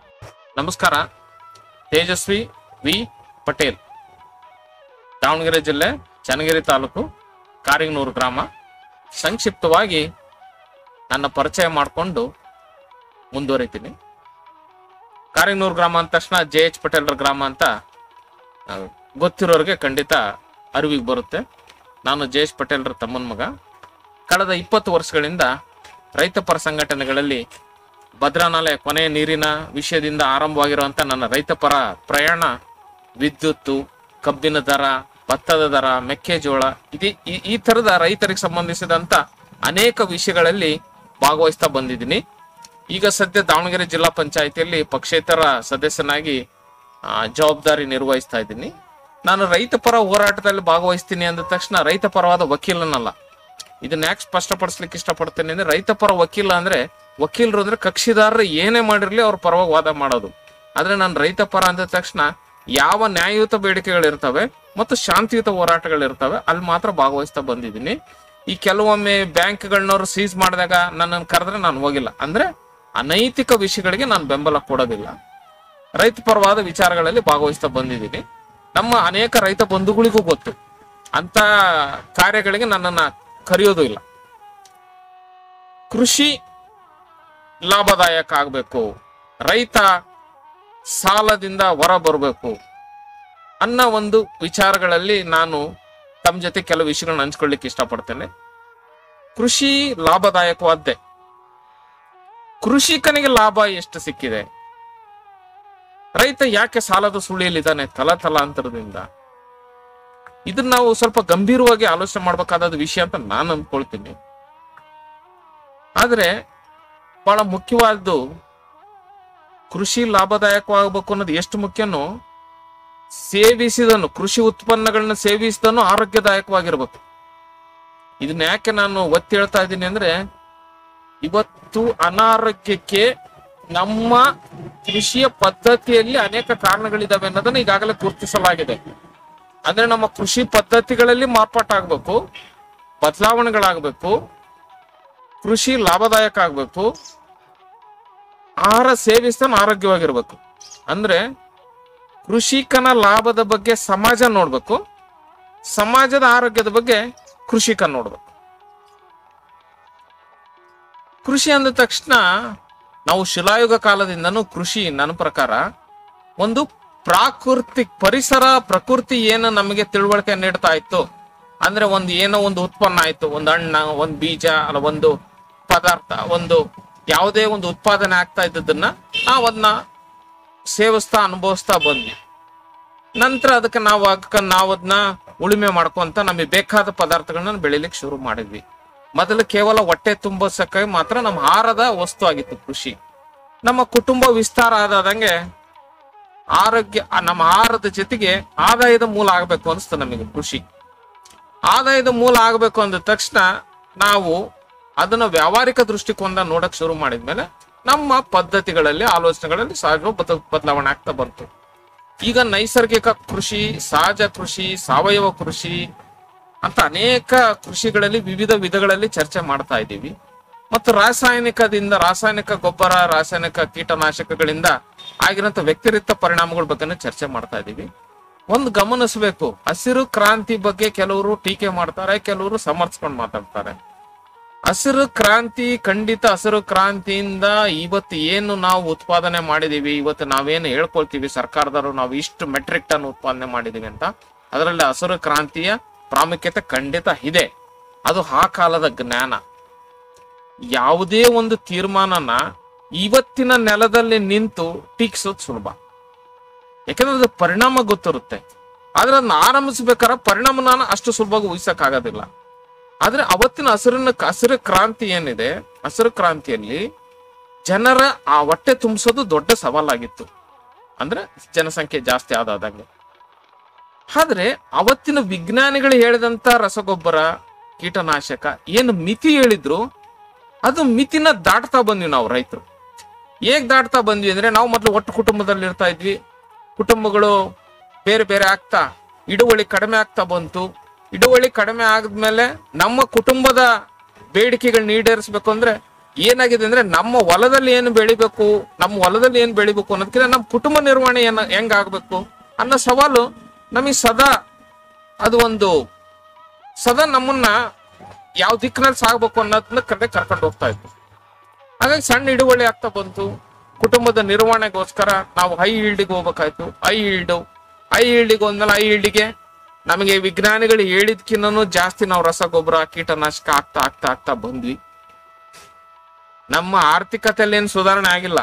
ನಮಸ್ಕಾರ ತೇಜಸ್ವಿ ವಿ ಪಟೇಲ್ ದಾವಣಗೆರೆ ಜಿಲ್ಲೆ ಚನ್ನಗಿರಿ ತಾಲೂಕು ಕಾರಿಂಗನೂರು ಗ್ರಾಮ ಸಂಕ್ಷಿಪ್ತವಾಗಿ ನನ್ನ ಪರಿಚಯ ಮಾಡಿಕೊಂಡು ಮುಂದುವರಿತೀನಿ ಕಾರಿಂಗನೂರು ಗ್ರಾಮ ಅಂದ ತಕ್ಷಣ ಜೆ ಎಚ್ ಪಟೇಲ್ರ ಗ್ರಾಮ ಅಂತ ಆ, ಗೊತ್ತಿರೋರಿಗೆ ಖಂಡಿತ ಅರಿವಿಗೆ ಬರುತ್ತೆ ನಾನು ಜೆ ಎಚ್ ಪಟೇಲ್ರ ತಮ್ಮನ ಮಗ ಕಳೆದ ಇಪ್ಪತ್ತು ವರ್ಷಗಳಿಂದ ರೈತಪರ ಸಂಘಟನೆಗಳಲ್ಲಿ ಭದ್ರಾ ನಾಲೆ ಕೊನೆಯ ನೀರಿನ ವಿಷಯದಿಂದ ಆರಂಭವಾಗಿರುವಂತ ನನ್ನ ರೈತಪರ ಪ್ರಯಾಣ ವಿದ್ಯುತ್ತು ಕಬ್ಬಿನ ದರ ಭತ್ತದ ದರ ಮೆಕ್ಕೆಜೋಳ ಇದಿ ಈ- ಈ ತರದ ರೈತರಿಗೆ ಸಂಬಂಧಿಸಿದಂತ ಅನೇಕ ವಿಷಯಗಳಲ್ಲಿ ಭಾಗವಹಿಸ್ತಾ ಬಂದಿದ್ದೀನಿ ಈಗ ಸದ್ಯ ದಾವಣಗೆರೆ ಜಿಲ್ಲಾ ಪಂಚಾಯಿತಿಯಲ್ಲಿ ಪಕ್ಷೇತರ ಸದಸ್ಯನಾಗಿ ಆ, ಜವಾಬ್ದಾರಿ ನಿರ್ವಹಿಸ್ತಾ ಇದ್ದೀನಿ ನಾನು ರೈತ ಪರ ಹೋರಾಟದಲ್ಲಿ ಭಾಗವಹಿಸ್ತೀನಿ ಅಂದ ತಕ್ಷಣ ರೈತ ಪರವಾದ ವಕೀಲನಲ್ಲ ಇದನ್ನ ಯಾಕೆ ಸ್ಪಷ್ಟಪಡಿಸ್ಲಿಕ್ಕೆ ಇಷ್ಟಪಡ್ತೇನೆ ಅಂದ್ರೆ ರೈತ ಪರ ವಕೀಲ ಅಂದ್ರೆ ವಕೀಲರು ಅಂದ್ರೆ ಕಕ್ಷಿದಾರರು ಏನೇ ಮಾಡಿರ್ಲಿ ಅವ್ರ ಪರವಾಗಿ ವಾದ ಮಾಡೋದು ಆದ್ರೆ ನಾನು ರೈತ ಪರ ಅಂದ ತಕ್ಷಣ ಯಾವ ನ್ಯಾಯಯುತ ಬೇಡಿಕೆಗಳಿರ್ತವೆ ಮತ್ತು ಶಾಂತಿಯುತ ಹೋರಾಟಗಳಿರ್ತವೆ ಅಲ್ಲಿ ಮಾತ್ರ ಭಾಗವಹಿಸ್ತಾ ಬಂದಿದ್ದೀನಿ ಈ ಕೆಲವೊಮ್ಮೆ ಬ್ಯಾಂಕ್ಗಳನ್ನವ್ರು ಸೀಸ್ ಮಾಡಿದಾಗ ನನ್ನನ್ನು ಕರೆದ್ರೆ ನಾನು ಹೋಗಿಲ್ಲ ಅಂದ್ರೆ ಅನೈತಿಕ ವಿಷಯಗಳಿಗೆ ನಾನು ಬೆಂಬಲ ಕೊಡೋದಿಲ್ಲ ರೈತ ಪರವಾದ ವಿಚಾರಗಳಲ್ಲಿ ಭಾಗವಹಿಸ್ತಾ ಬಂದಿದ್ದೀನಿ ನಮ್ಮ ಅನೇಕ ರೈತ ಬಂಧುಗಳಿಗೂ ಗೊತ್ತು ಅಂತ ಕಾರ್ಯಗಳಿಗೆ ನನ್ನನ್ನ ಕರೆಯೋದು ಇಲ್ಲ ಕೃಷಿ ಲಾಭದಾಯಕ ಆಗಬೇಕು ರೈತ ಸಾಲದಿಂದ ಹೊರ ಬರಬೇಕು ಅನ್ನೋ ಒಂದು ವಿಚಾರಗಳಲ್ಲಿ ನಾನು ತಮ್ಮ ಜೊತೆ ಕೆಲವು ವಿಷಯಗಳನ್ನ ಹಂಚ್ಕೊಳ್ಳಿಕ್ಕೆ ಇಷ್ಟಪಡ್ತೇನೆ ಕೃಷಿ ಲಾಭದಾಯಕವಾದ್ದೆ ಕೃಷಿಕನಿಗೆ ಲಾಭ ಎಷ್ಟು ಸಿಕ್ಕಿದೆ ರೈತ ಯಾಕೆ ಸಾಲದ ಸುಳಿಯಲ್ಲಿದ್ದಾನೆ ತಲತಲಾಂತರದಿಂದ ಇದನ್ನ ನಾವು ಸ್ವಲ್ಪ ಗಂಭೀರವಾಗಿ ಆಲೋಚನೆ ಮಾಡ್ಬೇಕಾದ ವಿಷಯ ಅಂತ ನಾನು ಅಂದ್ಕೊಳ್ತೀನಿ ಆದ್ರೆ ಬಹಳ ಮುಖ್ಯವಾದ್ದು ಕೃಷಿ ಲಾಭದಾಯಕವಾಗಬೇಕು ಅನ್ನೋದು ಎಷ್ಟು ಮುಖ್ಯನೋ ಸೇವಿಸಿದನು ಕೃಷಿ ಉತ್ಪನ್ನಗಳನ್ನ ಸೇವಿಸಿದನು ಆರೋಗ್ಯದಾಯಕವಾಗಿರ್ಬೇಕು ಇದನ್ನ ಯಾಕೆ ನಾನು ಒತ್ತಿ ಹೇಳ್ತಾ ಇದ್ದೀನಿ ಅಂದ್ರೆ ಇವತ್ತು ಅನಾರೋಗ್ಯಕ್ಕೆ ನಮ್ಮ ಕೃಷಿಯ ಪದ್ಧತಿಯಲ್ಲಿ ಅನೇಕ ಕಾರಣಗಳಿದಾವೆ ಅನ್ನೋದನ್ನ ಈಗಾಗಲೇ ಗುರುತಿಸಲಾಗಿದೆ ಅಂದ್ರೆ ನಮ್ಮ ಕೃಷಿ ಪದ್ಧತಿಗಳಲ್ಲಿ ಮಾರ್ಪಾಟಾಗಬೇಕು ಬದಲಾವಣೆಗಳಾಗಬೇಕು ಕೃಷಿ ಲಾಭದಾಯಕ ಆಗಬೇಕು ಆಹಾರ ಸೇವಿಸ್ತಾನೆ ಆರೋಗ್ಯವಾಗಿರ್ಬೇಕು ಅಂದ್ರೆ ಕೃಷಿಕನ ಲಾಭದ ಬಗ್ಗೆ ಸಮಾಜ ನೋಡ್ಬೇಕು ಸಮಾಜದ ಆರೋಗ್ಯದ ಬಗ್ಗೆ ಕೃಷಿಕ ನೋಡ್ಬೇಕು ಕೃಷಿ ಅಂದ ತಕ್ಷಣ ನಾವು ಶಿಲಾಯುಗ ಕಾಲದಿಂದನೂ ಕೃಷಿ ನನ್ನ ಪ್ರಕಾರ ಒಂದು ಪ್ರಾಕೃತಿಕ್ ಪರಿಸರ ಪ್ರಕೃತಿ ಏನು ನಮಗೆ ತಿಳುವಳಿಕೆ ನೀಡ್ತಾ ಇತ್ತು ಅಂದ್ರೆ ಒಂದು ಏನೋ ಒಂದು ಉತ್ಪನ್ನ ಆಯ್ತು ಒಂದು ಹಣ್ಣ ಒಂದು ಬೀಜ ಅಲ್ಲ ಒಂದು ಪದಾರ್ಥ ಒಂದು ಯಾವುದೇ ಒಂದು ಉತ್ಪಾದನೆ ಆಗ್ತಾ ಇದ್ದದನ್ನ ನಾವು ಅದನ್ನ ಸೇವಿಸ್ತಾ ಅನುಭವಿಸ್ತಾ ಬಂದ್ವಿ ನಂತರ ಅದಕ್ಕೆ ನಾವು ಅದಕ್ಕೆ ನಾವು ಅದನ್ನ ಉಳುಮೆ ಮಾಡ್ಕೊಂತ ನಮಗೆ ಬೇಕಾದ ಪದಾರ್ಥಗಳನ್ನ ಬೆಳಿಲಿಕ್ಕೆ ಶುರು ಮಾಡಿದ್ವಿ ಮೊದಲು ಕೇವಲ ಹೊಟ್ಟೆ ತುಂಬಿಸಕ್ಕೆ ಮಾತ್ರ ನಮ್ಮ ಆಹಾರದ ವಸ್ತು ಆಗಿತ್ತು ಕೃಷಿ ನಮ್ಮ ಕುಟುಂಬ ವಿಸ್ತಾರ ಆದಂಗೆ ಆರೋಗ್ಯ ಆ ನಮ್ಮ ಆಹಾರದ ಜೊತೆಗೆ ಆದಾಯದ ಮೂಲ ಆಗಬೇಕು ಅನಿಸ್ತು ನಮಗೆ ಕೃಷಿ ಆದಾಯದ ಮೂಲ ಆಗಬೇಕು ಅಂದ ತಕ್ಷಣ ನಾವು ಅದನ್ನ ವ್ಯಾವಹಾರಿಕ ದೃಷ್ಟಿಕೋನ ನೋಡಕ್ ಶುರು ಮಾಡಿದ್ಮೇಲೆ ನಮ್ಮ ಪದ್ಧತಿಗಳಲ್ಲಿ ಆಲೋಚನೆಗಳಲ್ಲಿ ಸಹಜ ಬದ ಬದಲಾವಣೆ ಆಗ್ತಾ ಬಂತು ಈಗ ನೈಸರ್ಗಿಕ ಕೃಷಿ ಸಹಜ ಕೃಷಿ ಸಾವಯವ ಕೃಷಿ ಅಂತ ಅನೇಕ ಕೃಷಿಗಳಲ್ಲಿ ವಿವಿಧ ವಿಧಗಳಲ್ಲಿ ಚರ್ಚೆ ಮಾಡ್ತಾ ಇದ್ದೀವಿ ಮತ್ತು ರಾಸಾಯನಿಕದಿಂದ ರಾಸಾಯನಿಕ ಗೊಬ್ಬರ ರಾಸಾಯನಿಕ ಕೀಟನಾಶಕಗಳಿಂದ ಆಗಿರೋಂಥ ವ್ಯತಿರಿಕ್ತ ಪರಿಣಾಮಗಳ ಬಗ್ಗೆ ಚರ್ಚೆ ಮಾಡ್ತಾ ಇದ್ದೀವಿ ಒಂದು ಗಮನಿಸಬೇಕು ಹಸಿರು ಕ್ರಾಂತಿ ಬಗ್ಗೆ ಕೆಲವರು ಟೀಕೆ ಮಾಡ್ತಾರೆ ಕೆಲವರು ಸಮರ್ಥಿಸ್ಕೊಂಡು ಮಾತಾಡ್ತಾರೆ ಹಸಿರು ಕ್ರಾಂತಿ ಖಂಡಿತ ಹಸಿರು ಕ್ರಾಂತಿಯಿಂದ ಇವತ್ತು ಏನು ನಾವು ಉತ್ಪಾದನೆ ಮಾಡಿದೀವಿ ಇವತ್ತು ನಾವೇನು ಹೇಳ್ಕೊಳ್ತೀವಿ ಸರ್ಕಾರದವರು ನಾವು ಇಷ್ಟು ಮೆಟ್ರಿಕ್ ಟನ್ ಉತ್ಪಾದನೆ ಮಾಡಿದೀವಿ ಅಂತ ಅದರಲ್ಲಿ ಹಸಿರು ಕ್ರಾಂತಿಯ ಪ್ರಾಮುಖ್ಯತೆ ಖಂಡಿತ ಇದೆ ಅದು ಆ ಕಾಲದ ಜ್ಞಾನ ಯಾವುದೇ ಒಂದು ತೀರ್ಮಾನನ ಇವತ್ತಿನ ನೆಲದಲ್ಲಿ ನಿಂತು ಟೀಕಿಸೋದು ಸುಲಭ ಯಾಕಂದ್ರೆ ಅದು ಪರಿಣಾಮ ಗೊತ್ತಿರುತ್ತೆ ಆದ್ರೆ ಅದನ್ನ ಆರಂಭಿಸ್ಬೇಕಾದ್ರೆ ಪರಿಣಾಮನ ಅಷ್ಟು ಸುಲಭವಾಗಿ ಊಹಿಸಕ್ಕಾಗೋದಿಲ್ಲ ಆದ್ರೆ ಅವತ್ತಿನ ಹಸಿರಿನ ಹಸಿರು ಕ್ರಾಂತಿ ಏನಿದೆ ಹಸಿರು ಕ್ರಾಂತಿಯಲ್ಲಿ ಜನರ ಆ ಹೊಟ್ಟೆ ತುಂಬಿಸೋದು ದೊಡ್ಡ ಸವಾಲಾಗಿತ್ತು ಅಂದ್ರೆ ಜನಸಂಖ್ಯೆ ಜಾಸ್ತಿ ಆದಾದಂಗೆ ಆದ್ರೆ ಅವತ್ತಿನ ವಿಜ್ಞಾನಿಗಳು ಹೇಳಿದಂತ ರಸಗೊಬ್ಬರ ಕೀಟನಾಶಕ ಏನು ಮಿತಿ ಹೇಳಿದ್ರು ಅದು ಮಿತಿನ ದಾಟ್ತಾ ಬಂದ್ವಿ ನಾವು ರೈತರು ಹೇಗ್ ದಾಟ್ತಾ ಬಂದ್ವಿ ಅಂದ್ರೆ ನಾವು ಮೊದಲು ಒಟ್ಟು ಕುಟುಂಬದಲ್ಲಿ ಇರ್ತಾ ಇದ್ವಿ ಕುಟುಂಬಗಳು ಬೇರೆ ಬೇರೆ ಆಗ್ತಾ ಇಡುವಳಿ ಕಡಿಮೆ ಆಗ್ತಾ ಬಂತು ಇಡುವಳಿ ಕಡಿಮೆ ಆದ್ಮೇಲೆ ನಮ್ಮ ಕುಟುಂಬದ ಬೇಡಿಕೆಗಳನ್ನ ಈಡೇರಿಸ್ಬೇಕು ಅಂದ್ರೆ ಏನಾಗಿದೆ ಅಂದ್ರೆ ನಮ್ಮ ಹೊಲದಲ್ಲಿ ಏನು ಬೆಳಿಬೇಕು ನಮ್ಮ ಹೊಲದಲ್ಲಿ ಏನು ಬೆಳಿಬೇಕು ಅನ್ನೋದಕ್ಕಿಂತ ನಮ್ಮ ಕುಟುಂಬ ನಿರ್ವಹಣೆ ಏನ ಹೆಂಗ್ ಆಗ್ಬೇಕು ಅನ್ನೋ ಸವಾಲು ನಮಗೆ ಸದಾ ಅದು ಒಂದು ಸದಾ ನಮ್ಮನ್ನ ಯಾವ ದಿಕ್ಕಿನಲ್ಲಿ ಸಾಗಬೇಕು ಅನ್ನೋದನ್ನ ಕಡೆ ಕರ್ಕೊಂಡು ಹೋಗ್ತಾ ಇತ್ತು ಹಾಗಾಗಿ ಸಣ್ಣ ಹಿಡುವಳಿ ಆಗ್ತಾ ಬಂತು ಕುಟುಂಬದ ನಿರ್ವಹಣೆಗೋಸ್ಕರ ನಾವು ಹೈ ಈಲ್ಡಿಗೆ ಹೋಗ್ಬೇಕಾಯ್ತು ಹೈ ಈಲ್ಡು ಹೈ ಈಲ್ಡಿಗೆ ಹೋದ್ಮೇಲೆ ಹೈ ಈಲ್ಡಿಗೆ ನಮಗೆ ವಿಜ್ಞಾನಿಗಳು ಹೇಳಿದ್ಕಿನ್ನೂ ಜಾಸ್ತಿ ನಾವು ರಸಗೊಬ್ಬರ ಕೀಟನಾಶಕ ಆಗ್ತಾ ಆಗ್ತಾ ಆಗ್ತಾ ಬಂದ್ವಿ ನಮ್ಮ ಆರ್ಥಿಕತೆಯಲ್ಲಿ ಏನು ಸುಧಾರಣೆ ಆಗಿಲ್ಲ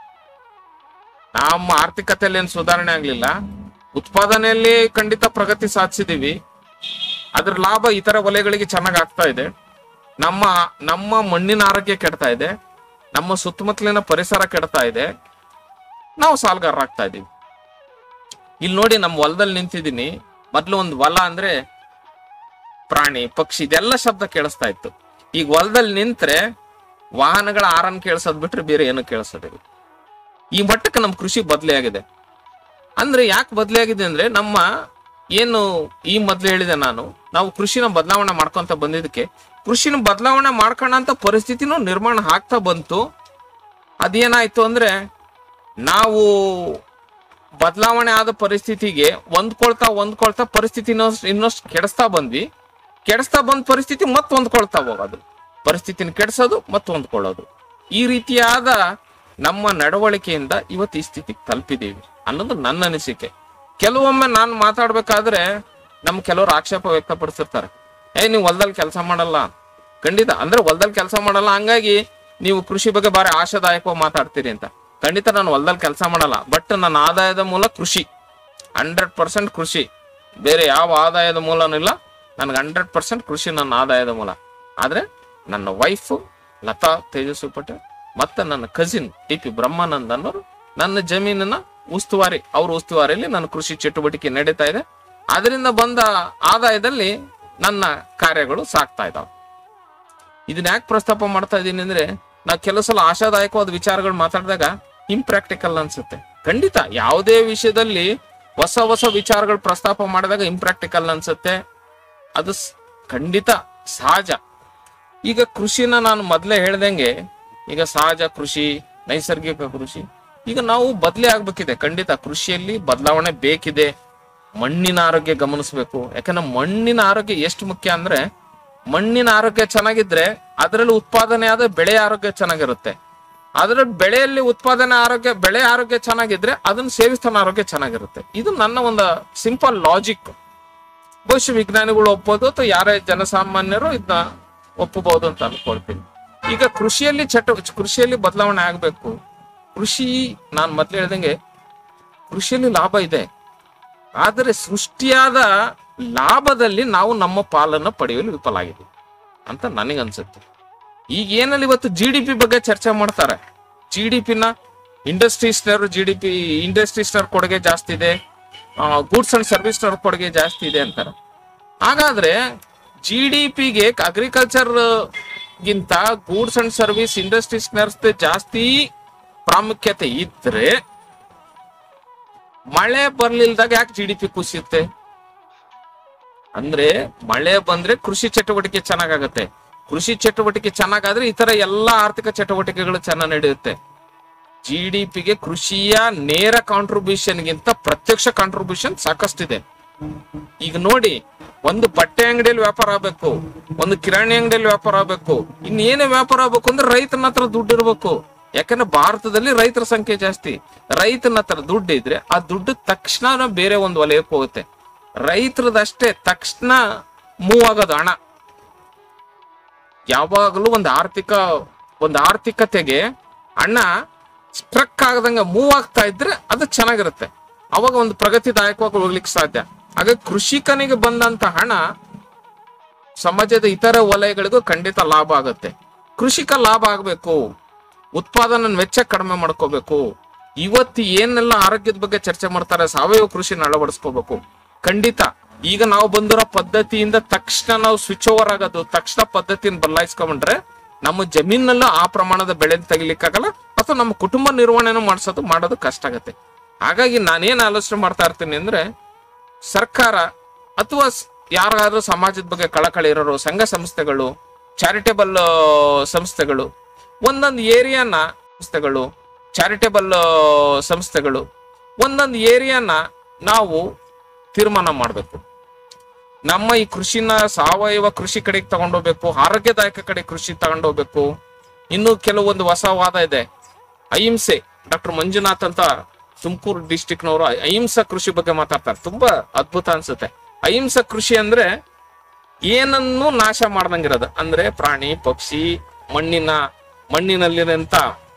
ನಮ್ಮ ಆರ್ಥಿಕತೆಯಲ್ಲಿ ಏನು ಸುಧಾರಣೆ ಆಗ್ಲಿಲ್ಲ ಉತ್ಪಾದನೆಯಲ್ಲಿ ಖಂಡಿತ ಪ್ರಗತಿ ಸಾಧಿಸಿದೀವಿ ಅದ್ರ ಲಾಭ ಇತರ ವಲಯಗಳಿಗೆ ಚೆನ್ನಾಗಿ ಆಗ್ತಾ ಇದೆ ನಮ್ಮ ನಮ್ಮ ಮಣ್ಣಿನ ಆರೋಗ್ಯ ಕೆಡ್ತಾ ಇದೆ ನಮ್ಮ ಸುತ್ತಮುತ್ತಲಿನ ಪರಿಸರ ಕೆಡ್ತಾ ಇದೆ ನಾವು ಸಾಲಗಾರರಾಗ್ತಾ ಇದೀವಿ ಇಲ್ಲಿ ನೋಡಿ ನಮ್ಮ ಹೊಲದಲ್ಲಿ ನಿಂತಿದ್ದೀನಿ ಮೊದ್ಲು ಒಂದು ಹೊಲ ಅಂದ್ರೆ ಪ್ರಾಣಿ ಪಕ್ಷಿ ಇದೆಲ್ಲ ಶಬ್ದ ಕೇಳಿಸ್ತಾ ಇತ್ತು ಈಗ ಹೊಲದಲ್ಲಿ ನಿಂತ್ರೆ ವಾಹನಗಳ ಆರನ್ ಕೇಳಿಸೋದ್ ಬಿಟ್ರೆ ಬೇರೆ ಏನು ಕೇಳಿಸೋದಿಲ್ಲ ಈ ಮಟ್ಟಕ್ಕೆ ನಮ್ಮ ಕೃಷಿ ಬದಲಿ ಆಗಿದೆ ಅಂದ್ರೆ ಯಾಕೆ ಬದಲಿ ಆಗಿದೆ ಅಂದ್ರೆ ನಮ್ಮ ಏನು ಈ ಮೊದ್ಲು ಹೇಳಿದೆ ನಾನು ನಾವು ಕೃಷಿನ ಬದಲಾವಣೆ ಮಾಡ್ಕೊಂತ ಬಂದಿದ್ದಕ್ಕೆ ಕೃಷಿನ ಬದಲಾವಣೆ ಮಾಡ್ಕೊಳ್ಳೋಂಥ ಪರಿಸ್ಥಿತಿನೂ ನಿರ್ಮಾಣ ಆಗ್ತಾ ಬಂತು ಅದೇನಾಯ್ತು ಅಂದ್ರೆ ನಾವು ಬದಲಾವಣೆ ಆದ ಪರಿಸ್ಥಿತಿಗೆ ಹೊಂದ್ಕೊಳ್ತಾ ಹೊಂದ್ಕೊಳ್ತಾ ಪರಿಸ್ಥಿತಿ ಇನ್ನಷ್ಟು ಇನ್ನಷ್ಟು ಕೆಡಿಸ್ತಾ ಬಂದ್ವಿ ಕೆಡಿಸ್ತಾ ಬಂದ ಪರಿಸ್ಥಿತಿ ಮತ್ತೆ ಹೊಂದ್ಕೊಳ್ತಾ ಹೋಗೋದು ಪರಿಸ್ಥಿತಿನ ಕೆಡಿಸೋದು ಮತ್ತೆ ಹೊಂದ್ಕೊಳ್ಳೋದು ಈ ರೀತಿಯಾದ ನಮ್ಮ ನಡವಳಿಕೆಯಿಂದ ಇವತ್ತು ಈ ಸ್ಥಿತಿಗೆ ತಲುಪಿದ್ದೀವಿ ಅನ್ನೋದು ನನ್ನ ಅನಿಸಿಕೆ ಕೆಲವೊಮ್ಮೆ ನಾನು ಮಾತಾಡ್ಬೇಕಾದ್ರೆ ನಮ್ ಕೆಲವರು ಆಕ್ಷೇಪ ವ್ಯಕ್ತಪಡಿಸಿರ್ತಾರೆ ಏ ನೀವು ಹೊಲದಲ್ಲಿ ಕೆಲಸ ಮಾಡಲ್ಲ ಖಂಡಿತ ಅಂದ್ರೆ ಹೊಲದಲ್ಲಿ ಕೆಲಸ ಮಾಡಲ್ಲ ಹಂಗಾಗಿ ನೀವು ಕೃಷಿ ಬಗ್ಗೆ ಬಾರಿ ಆಶಾದಾಯಕವಾಗಿ ಮಾತಾಡ್ತೀರಿ ಅಂತ ಖಂಡಿತ ನಾನು ಹೊಲದಲ್ಲಿ ಕೆಲಸ ಮಾಡಲ್ಲ ಬಟ್ ನನ್ನ ಆದಾಯದ ಮೂಲ ಕೃಷಿ ಹಂಡ್ರೆಡ್ ಪರ್ಸೆಂಟ್ ಕೃಷಿ ಬೇರೆ ಯಾವ ಆದಾಯದ ಮೂಲನೂ ಇಲ್ಲ ನನಗೆ ಹಂಡ್ರೆಡ್ ಪರ್ಸೆಂಟ್ ಕೃಷಿ ನನ್ನ ಆದಾಯದ ಮೂಲ ಆದ್ರೆ ನನ್ನ ವೈಫ್ ಲತಾ ತೇಜಸ್ವಿ ಪಟೇಲ್ ಮತ್ತೆ ನನ್ನ ಕಸಿನ್ ಟಿ ಪಿ ಬ್ರಹ್ಮಾನಂದ್ ಅನ್ನೋರು ನನ್ನ ಜಮೀನನ್ನ ಉಸ್ತುವಾರಿ ಅವ್ರ ಉಸ್ತುವಾರಿಯಲ್ಲಿ ನನ್ನ ಕೃಷಿ ಚಟುವಟಿಕೆ ನಡೀತಾ ಇದೆ ಅದರಿಂದ ಬಂದ ಆದಾಯದಲ್ಲಿ ನನ್ನ ಕಾರ್ಯಗಳು ಸಾಗ್ತಾ ಇದಾವೆ ಇದನ್ನ ಯಾಕೆ ಪ್ರಸ್ತಾಪ ಮಾಡ್ತಾ ಇದ್ದೀನಿ ಅಂದ್ರೆ ನಾ ಕೆಲವು ಸಲ ಆಶಾದಾಯಕವಾದ ವಿಚಾರಗಳು ಮಾತಾಡಿದಾಗ ಇಂಪ್ರಾಕ್ಟಿಕಲ್ ಅನ್ಸುತ್ತೆ ಖಂಡಿತ ಯಾವುದೇ ವಿಷಯದಲ್ಲಿ ಹೊಸ ಹೊಸ ವಿಚಾರಗಳು ಪ್ರಸ್ತಾಪ ಮಾಡಿದಾಗ ಇಂಪ್ರಾಕ್ಟಿಕಲ್ ಅನ್ಸುತ್ತೆ ಅದು ಸ್- ಖಂಡಿತ ಸಹಜ ಈಗ ಕೃಷಿನ ನಾನು ಮೊದಲೇ ಹೇಳ್ದಂಗೆ ಈಗ ಸಹಜ ಕೃಷಿ ನೈಸರ್ಗಿಕ ಕೃಷಿ ಈಗ ನಾವು ಬದಲೇ ಆಗ್ಬೇಕಿದೆ ಖಂಡಿತ ಕೃಷಿಯಲ್ಲಿ ಬದಲಾವಣೆ ಬೇಕಿದೆ ಮಣ್ಣಿನ ಆರೋಗ್ಯ ಗಮನಿಸಬೇಕು ಯಾಕಂದ್ರೆ ಮಣ್ಣಿನ ಆರೋಗ್ಯ ಎಷ್ಟು ಮುಖ್ಯ ಅಂದ್ರೆ ಮಣ್ಣಿನ ಆರೋಗ್ಯ ಚೆನ್ನಾಗಿದ್ರೆ ಅದರಲ್ಲಿ ಉತ್ಪಾದನೆ ಆದ ಬೆಳೆ ಆರೋಗ್ಯ ಚೆನ್ನಾಗಿರುತ್ತೆ ಅದರ ಬೆಳೆಯಲ್ಲಿ ಉತ್ಪಾದನೆ ಆರೋಗ್ಯ ಬೆಳೆ ಆರೋಗ್ಯ ಚೆನ್ನಾಗಿದ್ರೆ ಅದನ್ನ ಸೇವಿಸ್ತಾನ ಆರೋಗ್ಯ ಚೆನ್ನಾಗಿರುತ್ತೆ ಇದು ನನ್ನ ಒಂದು ಸಿಂಪಲ್ ಲಾಜಿಕ್ ಬಹುಶಃ ವಿಜ್ಞಾನಿಗಳು ಒಪ್ಪೋದು ಅಥವಾ ಯಾರೇ ಜನಸಾಮಾನ್ಯರು ಇದನ್ನ ಒಪ್ಪಬಹುದು ಅಂತ ಅನ್ಕೊಳ್ತೀನಿ ಈಗ ಕೃಷಿಯಲ್ಲಿ ಚಟ ಕೃಷಿಯಲ್ಲಿ ಬದಲಾವಣೆ ಆಗ್ಬೇಕು ಕೃಷಿ ನಾನು ಮೊದ್ಲು ಹೇಳ್ದಂಗೆ ಕೃಷಿಯಲ್ಲಿ ಲಾಭ ಇದೆ ಆದರೆ ಸೃಷ್ಟಿಯಾದ ಲಾಭದಲ್ಲಿ ನಾವು ನಮ್ಮ ಪಾಲನ್ನು ಪಡೆಯಲು ವಿಫಲಾಗಿದ್ದೀವಿ ಅಂತ ನನಗನ್ಸುತ್ತೆ ಈಗ ಏನಲ್ಲಿ ಇವತ್ತು ಜಿ ಡಿ ಪಿ ಬಗ್ಗೆ ಚರ್ಚೆ ಮಾಡ್ತಾರೆ ಜಿ ಡಿ ಪಿನ ಇಂಡಸ್ಟ್ರೀಸ್ನವರು ಜಿ ಡಿ ಪಿ ಇಂಡಸ್ಟ್ರೀಸ್ನವ್ರ ಕೊಡುಗೆ ಜಾಸ್ತಿ ಇದೆ ಗೂಡ್ಸ್ ಅಂಡ್ ಸರ್ವಿಸ್ನವ್ರ ಕೊಡುಗೆ ಜಾಸ್ತಿ ಇದೆ ಅಂತಾರೆ ಹಾಗಾದ್ರೆ ಜಿ ಡಿ ಪಿಗೆ ಅಗ್ರಿಕಲ್ಚರ್ ಗಿಂತ ಗೂಡ್ಸ್ ಅಂಡ್ ಸರ್ವಿಸ್ ಇಂಡಸ್ಟ್ರೀಸ್ನರ್ಸ್ ಜಾಸ್ತಿ ಪ್ರಾಮುಖ್ಯತೆ ಇದ್ರೆ ಮಳೆ ಬರ್ಲಿಲ್ದಾಗ ಯಾಕೆ ಜಿ ಡಿ ಪಿ ಕುಸಿಯುತ್ತೆ ಅಂದ್ರೆ ಮಳೆ ಬಂದ್ರೆ ಕೃಷಿ ಚಟುವಟಿಕೆ ಚೆನ್ನಾಗಾಗತ್ತೆ ಕೃಷಿ ಚಟುವಟಿಕೆ ಚೆನ್ನಾಗಾದ್ರೆ ಇತರ ಎಲ್ಲಾ ಆರ್ಥಿಕ ಚಟುವಟಿಕೆಗಳು ಚೆನ್ನಾಗಿ ನಡೆಯುತ್ತೆ ಜಿ ಡಿ ಪಿಗೆ ಕೃಷಿಯ ನೇರ ಕಾಂಟ್ರಿಬ್ಯೂಷನ್ ಗಿಂತ ಪ್ರತ್ಯಕ್ಷ ಕಾಂಟ್ರಿಬ್ಯೂಷನ್ ಸಾಕಷ್ಟಿದೆ ಈಗ ನೋಡಿ ಒಂದು ಬಟ್ಟೆ ಅಂಗಡಿಯಲ್ಲಿ ವ್ಯಾಪಾರ ಆಗ್ಬೇಕು ಒಂದು ಕಿರಾಣಿ ಅಂಗಡಿಯಲ್ಲಿ ವ್ಯಾಪಾರ ಆಗ್ಬೇಕು ಇನ್ನೇನೇ ವ್ಯಾಪಾರ ಆಗ್ಬೇಕು ಅಂದ್ರೆ ರೈತನ ಹತ್ರ ದುಡ್ಡು ಇರ್ಬೇಕು ಯಾಕಂದ್ರೆ ಭಾರತದಲ್ಲಿ ರೈತರ ಸಂಖ್ಯೆ ಜಾಸ್ತಿ ರೈತನ ಹತ್ರ ದುಡ್ಡು ಇದ್ರೆ ಆ ದುಡ್ಡು ತಕ್ಷಣ ಬೇರೆ ಒಂದು ವಲಯಕ್ಕೆ ಹೋಗುತ್ತೆ ರೈತರದಷ್ಟೇ ತಕ್ಷಣ ಮೂವ್ ಆಗೋದು ಹಣ ಯಾವಾಗಲೂ ಒಂದು ಆರ್ಥಿಕ ಒಂದು ಆರ್ಥಿಕತೆಗೆ ಹಣ ಸ್ಟ್ರಕ್ ಆಗದಂಗ ಮೂವ್ ಆಗ್ತಾ ಇದ್ರೆ ಅದು ಚೆನ್ನಾಗಿರುತ್ತೆ ಅವಾಗ ಒಂದು ಪ್ರಗತಿದಾಯಕವಾಗಿ ಹೋಗ್ಲಿಕ್ಕೆ ಸಾಧ್ಯ ಹಾಗೆ ಕೃಷಿಕನಿಗೆ ಬಂದಂತ ಹಣ ಸಮಾಜದ ಇತರ ವಲಯಗಳಿಗೂ ಖಂಡಿತ ಲಾಭ ಆಗುತ್ತೆ ಕೃಷಿಕ ಲಾಭ ಆಗ್ಬೇಕು ಉತ್ಪಾದನಾ ವೆಚ್ಚ ಕಡಿಮೆ ಮಾಡ್ಕೋಬೇಕು ಇವತ್ತು ಏನೆಲ್ಲ ಆರೋಗ್ಯದ ಬಗ್ಗೆ ಚರ್ಚೆ ಮಾಡ್ತಾರೆ ಸಾವಯವ ಕೃಷಿನ ಅಳವಡಿಸ್ಕೋಬೇಕು ಖಂಡಿತ ಈಗ ನಾವು ಬಂದಿರೋ ಪದ್ಧತಿಯಿಂದ ತಕ್ಷಣ ನಾವು ಸ್ವಿಚ್ ಓವರ್ ಆಗೋದು ತಕ್ಷಣ ಪದ್ಧತಿಯನ್ನು ಬದಲಾಯಿಸ್ಕೊಂಡ್ರೆ ನಮ್ಮ ಜಮೀನಲ್ಲೂ ಆ ಪ್ರಮಾಣದ ಬೆಳೆ ತೆಗಿಲಿಕ್ಕಾಗಲ್ಲ ಅಥವಾ ನಮ್ಮ ಕುಟುಂಬ ನಿರ್ವಹಣೆನೂ ಮಾಡಿಸೋದು ಮಾಡೋದು ಕಷ್ಟ ಆಗತ್ತೆ ಹಾಗಾಗಿ ನಾನೇನ್ ಆಲೋಚನೆ ಮಾಡ್ತಾ ಇರ್ತೀನಿ ಅಂದ್ರೆ ಸರ್ಕಾರ ಅಥವಾ ಸ್- ಯಾರಾದ್ರೂ ಸಮಾಜದ ಬಗ್ಗೆ ಕಳಕಳಿ ಇರೋರು ಸಂಘ ಸಂಸ್ಥೆಗಳು ಚಾರಿಟೇಬಲ್ ಸಂಸ್ಥೆಗಳು ಒಂದೊಂದು ಏರಿಯಾನ ಸಂಸ್ಥೆಗಳು ಚಾರಿಟೇಬಲ್ ಸಂಸ್ಥೆಗಳು ಒಂದೊಂದು ಏರಿಯಾನ ನಾವು ತೀರ್ಮಾನ ಮಾಡಬೇಕು ನಮ್ಮ ಈ ಕೃಷಿನ ಸಾವಯವ ಕೃಷಿ ಕಡೆಗೆ ತಗೊಂಡೋಗ್ಬೇಕು ಆರೋಗ್ಯದಾಯಕ ಕಡೆ ಕೃಷಿ ತಗೊಂಡೋಗ್ಬೇಕು ಇನ್ನು ಕೆಲವೊಂದು ಹೊಸ ವಾದ ಇದೆ ಅಹಿಂಸೆ ಡಾಕ್ಟರ್ ಮಂಜುನಾಥ್ ಅಂತ ತುಮಕೂರು ಡಿಸ್ಟಿಕ್ನವರು ಅಹಿಂಸಾ ಕೃಷಿ ಬಗ್ಗೆ ಮಾತಾಡ್ತಾರೆ ತುಂಬಾ ಅದ್ಭುತ ಅನ್ಸುತ್ತೆ ಅಹಿಂಸಾ ಕೃಷಿ ಅಂದ್ರೆ ಏನನ್ನು ನಾಶ ಮಾಡ್ದಂಗಿರೋದು ಅಂದ್ರೆ ಪ್ರಾಣಿ ಪಕ್ಷಿ ಮಣ್ಣಿನ ಮಣ್ಣಿನಲ್ಲಿರಂತ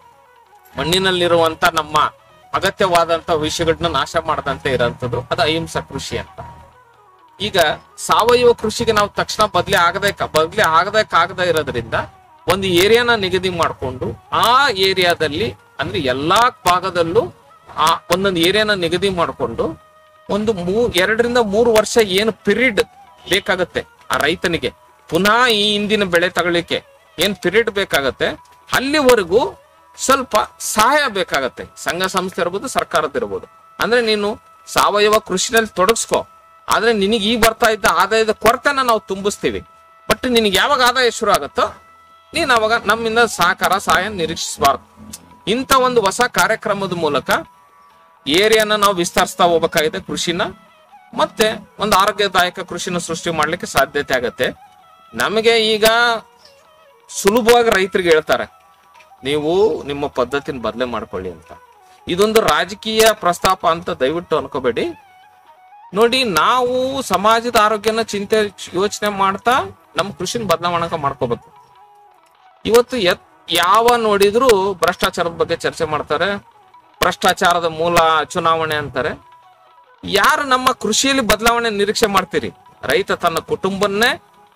ಮಣ್ಣಿನಲ್ಲಿರುವಂತ ನಮ್ಮ ಅಗತ್ಯವಾದಂತ ವಿಷಯಗಳನ್ನ ನಾಶ ಮಾಡದಂತೆ ಇರೋಂಥದ್ದು ಅದು ಅಹಿಂಸಾ ಕೃಷಿ ಅಂತ ಈಗ ಸಾವಯವ ಕೃಷಿಗೆ ನಾವು ತಕ್ಷಣ ಬದಲಿ ಆಗದೆ ಬದಲಿ ಆಗದೆ ಆಗದೆ ಇರೋದ್ರಿಂದ ಒಂದು ಏರಿಯಾನ ನಿಗದಿ ಮಾಡಿಕೊಂಡು ಆ ಏರಿಯಾದಲ್ಲಿ ಅಂದ್ರೆ ಎಲ್ಲಾ ಭಾಗದಲ್ಲೂ ಆ ಒಂದೊಂದು ಏರಿಯಾನ ನಿಗದಿ ಮಾಡಿಕೊಂಡು ಒಂದು ಮೂ ಎರಡರಿಂದ ಮೂರು ವರ್ಷ ಏನು ಪಿರಿಯಡ್ ಬೇಕಾಗತ್ತೆ ಆ ರೈತನಿಗೆ ಪುನಃ ಈ ಹಿಂದಿನ ಬೆಳೆ ತಗೊಳ್ಳಿಕ್ಕೆ ಏನ್ ಪಿರಿಯಡ್ ಬೇಕಾಗತ್ತೆ ಅಲ್ಲಿವರೆಗೂ ಸ್ವಲ್ಪ ಸಹಾಯ ಬೇಕಾಗತ್ತೆ ಸಂಘ ಸಂಸ್ಥೆ ಇರ್ಬೋದು ಸರ್ಕಾರದ ಇರ್ಬೋದು ಅಂದ್ರೆ ನೀನು ಸಾವಯವ ಕೃಷಿನಲ್ಲಿ ತೊಡಗಿಸ್ಕೊ ಆದ್ರೆ ನಿನಗೆ ಈಗ ಬರ್ತಾ ಇದ್ದ ಆದಾಯದ ಕೊರತೆನ ನಾವು ತುಂಬಿಸ್ತೀವಿ ಬಟ್ ನಿನಗೆ ಯಾವಾಗ ಆದಾಯ ಶುರು ಆಗುತ್ತೋ ನೀನ್ ಅವಾಗ ನಮ್ಮಿಂದ ಸಹಕಾರ ಸಹಾಯ ನಿರೀಕ್ಷಿಸಬಾರ್ದು ಇಂಥ ಒಂದು ಹೊಸ ಕಾರ್ಯಕ್ರಮದ ಮೂಲಕ ಏರಿಯಾನ ನಾವು ವಿಸ್ತರಿಸ್ತಾ ಹೋಗ್ಬೇಕಾಗಿದೆ ಕೃಷಿನ ಮತ್ತೆ ಒಂದು ಆರೋಗ್ಯದಾಯಕ ಕೃಷಿನ ಸೃಷ್ಟಿ ಮಾಡ್ಲಿಕ್ಕೆ ಸಾಧ್ಯತೆ ಆಗತ್ತೆ ನಮಗೆ ಈಗ ಸುಲಭವಾಗಿ ರೈತರಿಗೆ ಹೇಳ್ತಾರೆ ನೀವು ನಿಮ್ಮ ಪದ್ಧತಿನ ಬದಲೇ ಮಾಡ್ಕೊಳ್ಳಿ ಅಂತ ಇದೊಂದು ರಾಜಕೀಯ ಪ್ರಸ್ತಾಪ ಅಂತ ದಯವಿಟ್ಟು ಅನ್ಕೋಬೇಡಿ ನೋಡಿ ನಾವು ಸಮಾಜದ ಆರೋಗ್ಯನ ಚಿಂತೆ ಯೋಚನೆ ಮಾಡ್ತಾ ನಮ್ಮ ಕೃಷಿನ ಬದಲಾವಣೆ ಮಾಡ್ಕೋಬೇಕು ಇವತ್ತು ಎತ್ ಯಾವ ನೋಡಿದ್ರು ಭ್ರಷ್ಟಾಚಾರದ ಬಗ್ಗೆ ಚರ್ಚೆ ಮಾಡ್ತಾರೆ ಭ್ರಷ್ಟಾಚಾರದ ಮೂಲ ಚುನಾವಣೆ ಅಂತಾರೆ ಯಾರು ನಮ್ಮ ಕೃಷಿಯಲ್ಲಿ ಬದಲಾವಣೆ ನಿರೀಕ್ಷೆ ಮಾಡ್ತೀರಿ ರೈತ ತನ್ನ ಕುಟುಂಬನ್ನೇ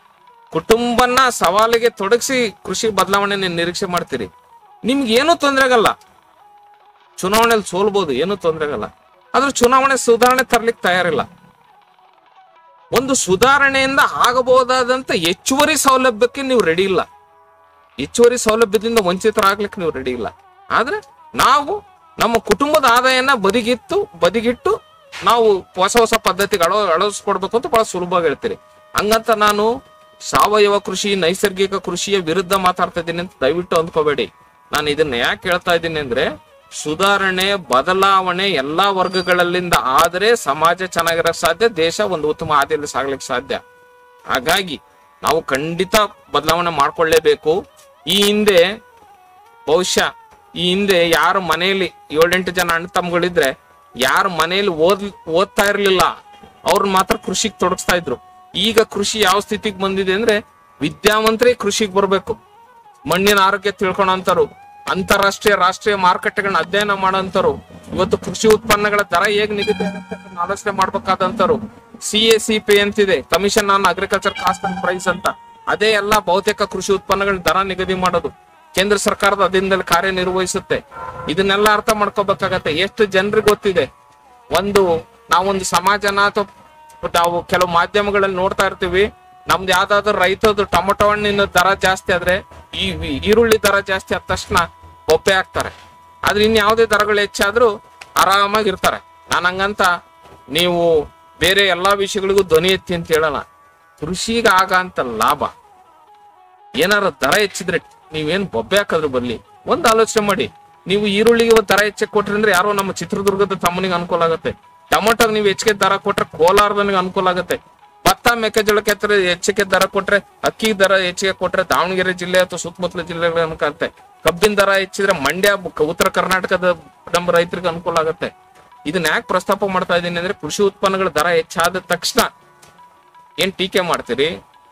ಕುಟುಂಬನ ಸವಾಲಿಗೆ ತೊಡಗಿಸಿ ಕೃಷಿ ಬದಲಾವಣೆ ನಿರೀಕ್ಷೆ ಮಾಡ್ತೀರಿ ನಿಮ್ಗೆ ಏನೂ ತೊಂದರೆ ಆಗಲ್ಲ ಚುನಾವಣೆಯಲ್ಲಿ ಸೋಲ್ಬೋದು ಏನೂ ತೊಂದರೆ ಆಗಲ್ಲ ಆದ್ರೆ ಚುನಾವಣೆ ಸುಧಾರಣೆ ತರ್ಲಿಕ್ಕೆ ತಯಾರಿಲ್ಲ ಒಂದು ಸುಧಾರಣೆಯಿಂದ ಆಗಬಹುದಾದಂತ ಹೆಚ್ಚುವರಿ ಸೌಲಭ್ಯಕ್ಕೆ ನೀವು ರೆಡಿ ಇಲ್ಲ ಹೆಚ್ಚುವರಿ ಸೌಲಭ್ಯದಿಂದ ವಂಚಿತರಾಗ್ಲಿಕ್ಕೆ ನೀವು ರೆಡಿ ಇಲ್ಲ ಆದ್ರೆ ನಾವು ನಮ್ಮ ಕುಟುಂಬದ ಆದಾಯನ ಬದಿಗಿತ್ತು ಬದಿಗಿಟ್ಟು ನಾವು ಹೊಸ ಹೊಸ ಪದ್ಧತಿಗೆ ಅಳ ಅಳವಡಿಸ್ಕೊಡ್ಬೇಕು ಅಂತ ಬಹಳ ಸುಲಭವಾಗಿ ಹೇಳ್ತೀರಿ ಹಂಗಂತ ನಾನು ಸಾವಯವ ಕೃಷಿ ನೈಸರ್ಗಿಕ ಕೃಷಿಯ ವಿರುದ್ಧ ಮಾತಾಡ್ತಾ ಇದ್ದೀನಿ ಅಂತ ದಯವಿಟ್ಟು ಅಂದ್ಕೋಬೇಡಿ ನಾನು ಇದನ್ನ ಯಾಕೆ ಹೇಳ್ತಾ ಇದ್ದೀನಿ ಅಂದ್ರೆ ಸುಧಾರಣೆ ಬದಲಾವಣೆ ಎಲ್ಲಾ ವರ್ಗಗಳಲ್ಲಿಂದ ಆದರೆ ಸಮಾಜ ಚೆನ್ನಾಗಿರಕ್ ಸಾಧ್ಯ ದೇಶ ಒಂದು ಉತ್ತಮ ಹಾದಿಯಲ್ಲಿ ಸಾಗ್ಲಿಕ್ಕೆ ಸಾಧ್ಯ ಹಾಗಾಗಿ ನಾವು ಖಂಡಿತ ಬದಲಾವಣೆ ಮಾಡ್ಕೊಳ್ಳೇಬೇಕು ಈ ಹಿಂದೆ ಬಹುಶಃ ಈ ಹಿಂದೆ ಯಾರ ಮನೆಯಲ್ಲಿ ಏಳೆಂಟು ಜನ ಅಣ್ಣ ತಮ್ಮಗಳಿದ್ರೆ ಯಾರ ಮನೆಯಲ್ಲಿ ಓದ್ ಓದ್ತಾ ಇರ್ಲಿಲ್ಲ ಅವ್ರನ್ನ ಮಾತ್ರ ಕೃಷಿಗೆ ತೊಡಗಿಸ್ತಾ ಇದ್ರು ಈಗ ಕೃಷಿ ಯಾವ ಸ್ಥಿತಿಗೆ ಬಂದಿದೆ ಅಂದ್ರೆ ವಿದ್ಯಾವಂತರೇ ಕೃಷಿಗೆ ಬರ್ಬೇಕು ಮಣ್ಣಿನ ಆರೋಗ್ಯ ತಿಳ್ಕೊಳಂತರು ಅಂತಾರಾಷ್ಟ್ರೀಯ ರಾಷ್ಟ್ರೀಯ ಮಾರುಕಟ್ಟೆಗಳನ್ನ ಅಧ್ಯಯನ ಮಾಡೋಂಥವ್ರು ಇವತ್ತು ಕೃಷಿ ಉತ್ಪನ್ನಗಳ ದರ ಹೇಗ್ ನಿಗದಿ ಆಗುತ್ತೆ ಅದನ್ನ ಆಲೋಚನೆ ಮಾಡ್ಬೇಕಾದಂತವ್ರು ಸಿ ಎ ಸಿ ಪಿ ಅಂತಿದೆ commission on agriculture cost and price ಅಂತ ಅದೇ ಎಲ್ಲ ಬಹುತೇಕ ಕೃಷಿ ಉತ್ಪನ್ನಗಳ ದರ ನಿಗದಿ ಮಾಡೋದು ಕೇಂದ್ರ ಸರ್ಕಾರದ ಅಧೀನದಲ್ಲಿ ಕಾರ್ಯನಿರ್ವಹಿಸುತ್ತೆ ಇದನ್ನೆಲ್ಲ ಅರ್ಥ ಮಾಡ್ಕೋಬೇಕಾಗತ್ತೆ ಎಷ್ಟು ಜನರಿಗೆ ಗೊತ್ತಿದೆ ಒಂದು ನಾವೊಂದು ಸಮಾಜನ ಅಥವಾ ನಾವು ಕೆಲವು ಮಾಧ್ಯಮಗಳಲ್ಲಿ ನೋಡ್ತಾ ಇರ್ತೀವಿ ನಮ್ದು ಯಾವ್ದಾದ್ರು ರೈತದ್ದು ಟೊಮೊಟೊ ಹಣ್ಣಿನ ದರ ಜಾಸ್ತಿ ಆದ್ರೆ ಈ ಈ- ಈರುಳ್ಳಿ ದರ ಜಾಸ್ತಿ ಆದ ತಕ್ಷಣ ಬೊಬ್ಬೆ ಹಾಕ್ತಾರೆ ಆದ್ರೆ ಇನ್ ಯಾವುದೇ ದರಗಳು ಹೆಚ್ಚಾದ್ರೂ ಆರಾಮಾಗಿ ಇರ್ತಾರೆ ನಾನು ಹಂಗಂತ ನೀವು ಬೇರೆ ಎಲ್ಲಾ ವಿಷಯಗಳಿಗೂ ಧ್ವನಿ ಎತ್ತಿ ಅಂತ ಹೇಳಲ್ಲ ಕೃಷಿಗೆ ಆಗಂತ ಲಾಭ ಏನಾರ ದರ ಹೆಚ್ಚಿದ್ರೆ ನೀವೇನ್ ಬೊಬ್ಬೆ ಹಾಕಿದ್ರು ಬರ್ಲಿ ಒಂದ್ ಆಲೋಚನೆ ಮಾಡಿ ನೀವು ಈರುಳ್ಳಿಗೆ ಇವತ್ತು ದರ ಹೆಚ್ಚಕ್ಕೆ ಕೊಟ್ರಿ ಅಂದ್ರೆ ಯಾರೋ ನಮ್ಮ ಚಿತ್ರದುರ್ಗದ ತಮ್ಮನಿಗೆ ಅನುಕೂಲ ಆಗುತ್ತೆ ಟೊಮೊಟೊಗೆ ನೀವು ಹೆಚ್ಚಿಗೆ ದರ ಕೊಟ್ರೆ ಕೋಲಾರದನಿಗೆ ಅನುಕೂಲ ಆಗುತ್ತೆ ಭತ್ತ ಮೆಕ್ಕೆಜೋಳಕ್ಕೆ ಹತ್ರ ಹೆಚ್ಚಿಗೆ ದರ ಕೊಟ್ರೆ ಅಕ್ಕಿ ದರ ಹೆಚ್ಚಿಗೆ ಕೊಟ್ರೆ ದಾವಣಗೆರೆ ಜಿಲ್ಲೆ ಅಥವಾ ಸುತ್ತಮುತ್ತಲ ಜಿಲ್ಲೆಗಳಿಗೆ ಅನುಕೂಲ ಆಗುತ್ತೆ ಕಬ್ಬಿನ ದರ ಹೆಚ್ಚಿದ್ರೆ ಮಂಡ್ಯ ಬುಕ್- ಉತ್ತರ ಕರ್ನಾಟಕದ ನಮ್ಮ ರೈತರಿಗೆ ಅನುಕೂಲ ಆಗುತ್ತೆ ಇದನ್ನ ಯಾಕೆ ಪ್ರಸ್ತಾಪ ಮಾಡ್ತಾ ಇದ್ದೀನಿ ಅಂದ್ರೆ ಕೃಷಿ ಉತ್ಪನ್ನಗಳ ದರ ಹೆಚ್ಚಾದ ತಕ್ಷಣ ಏನ್ ಟೀಕೆ ಮಾಡ್ತೀರಿ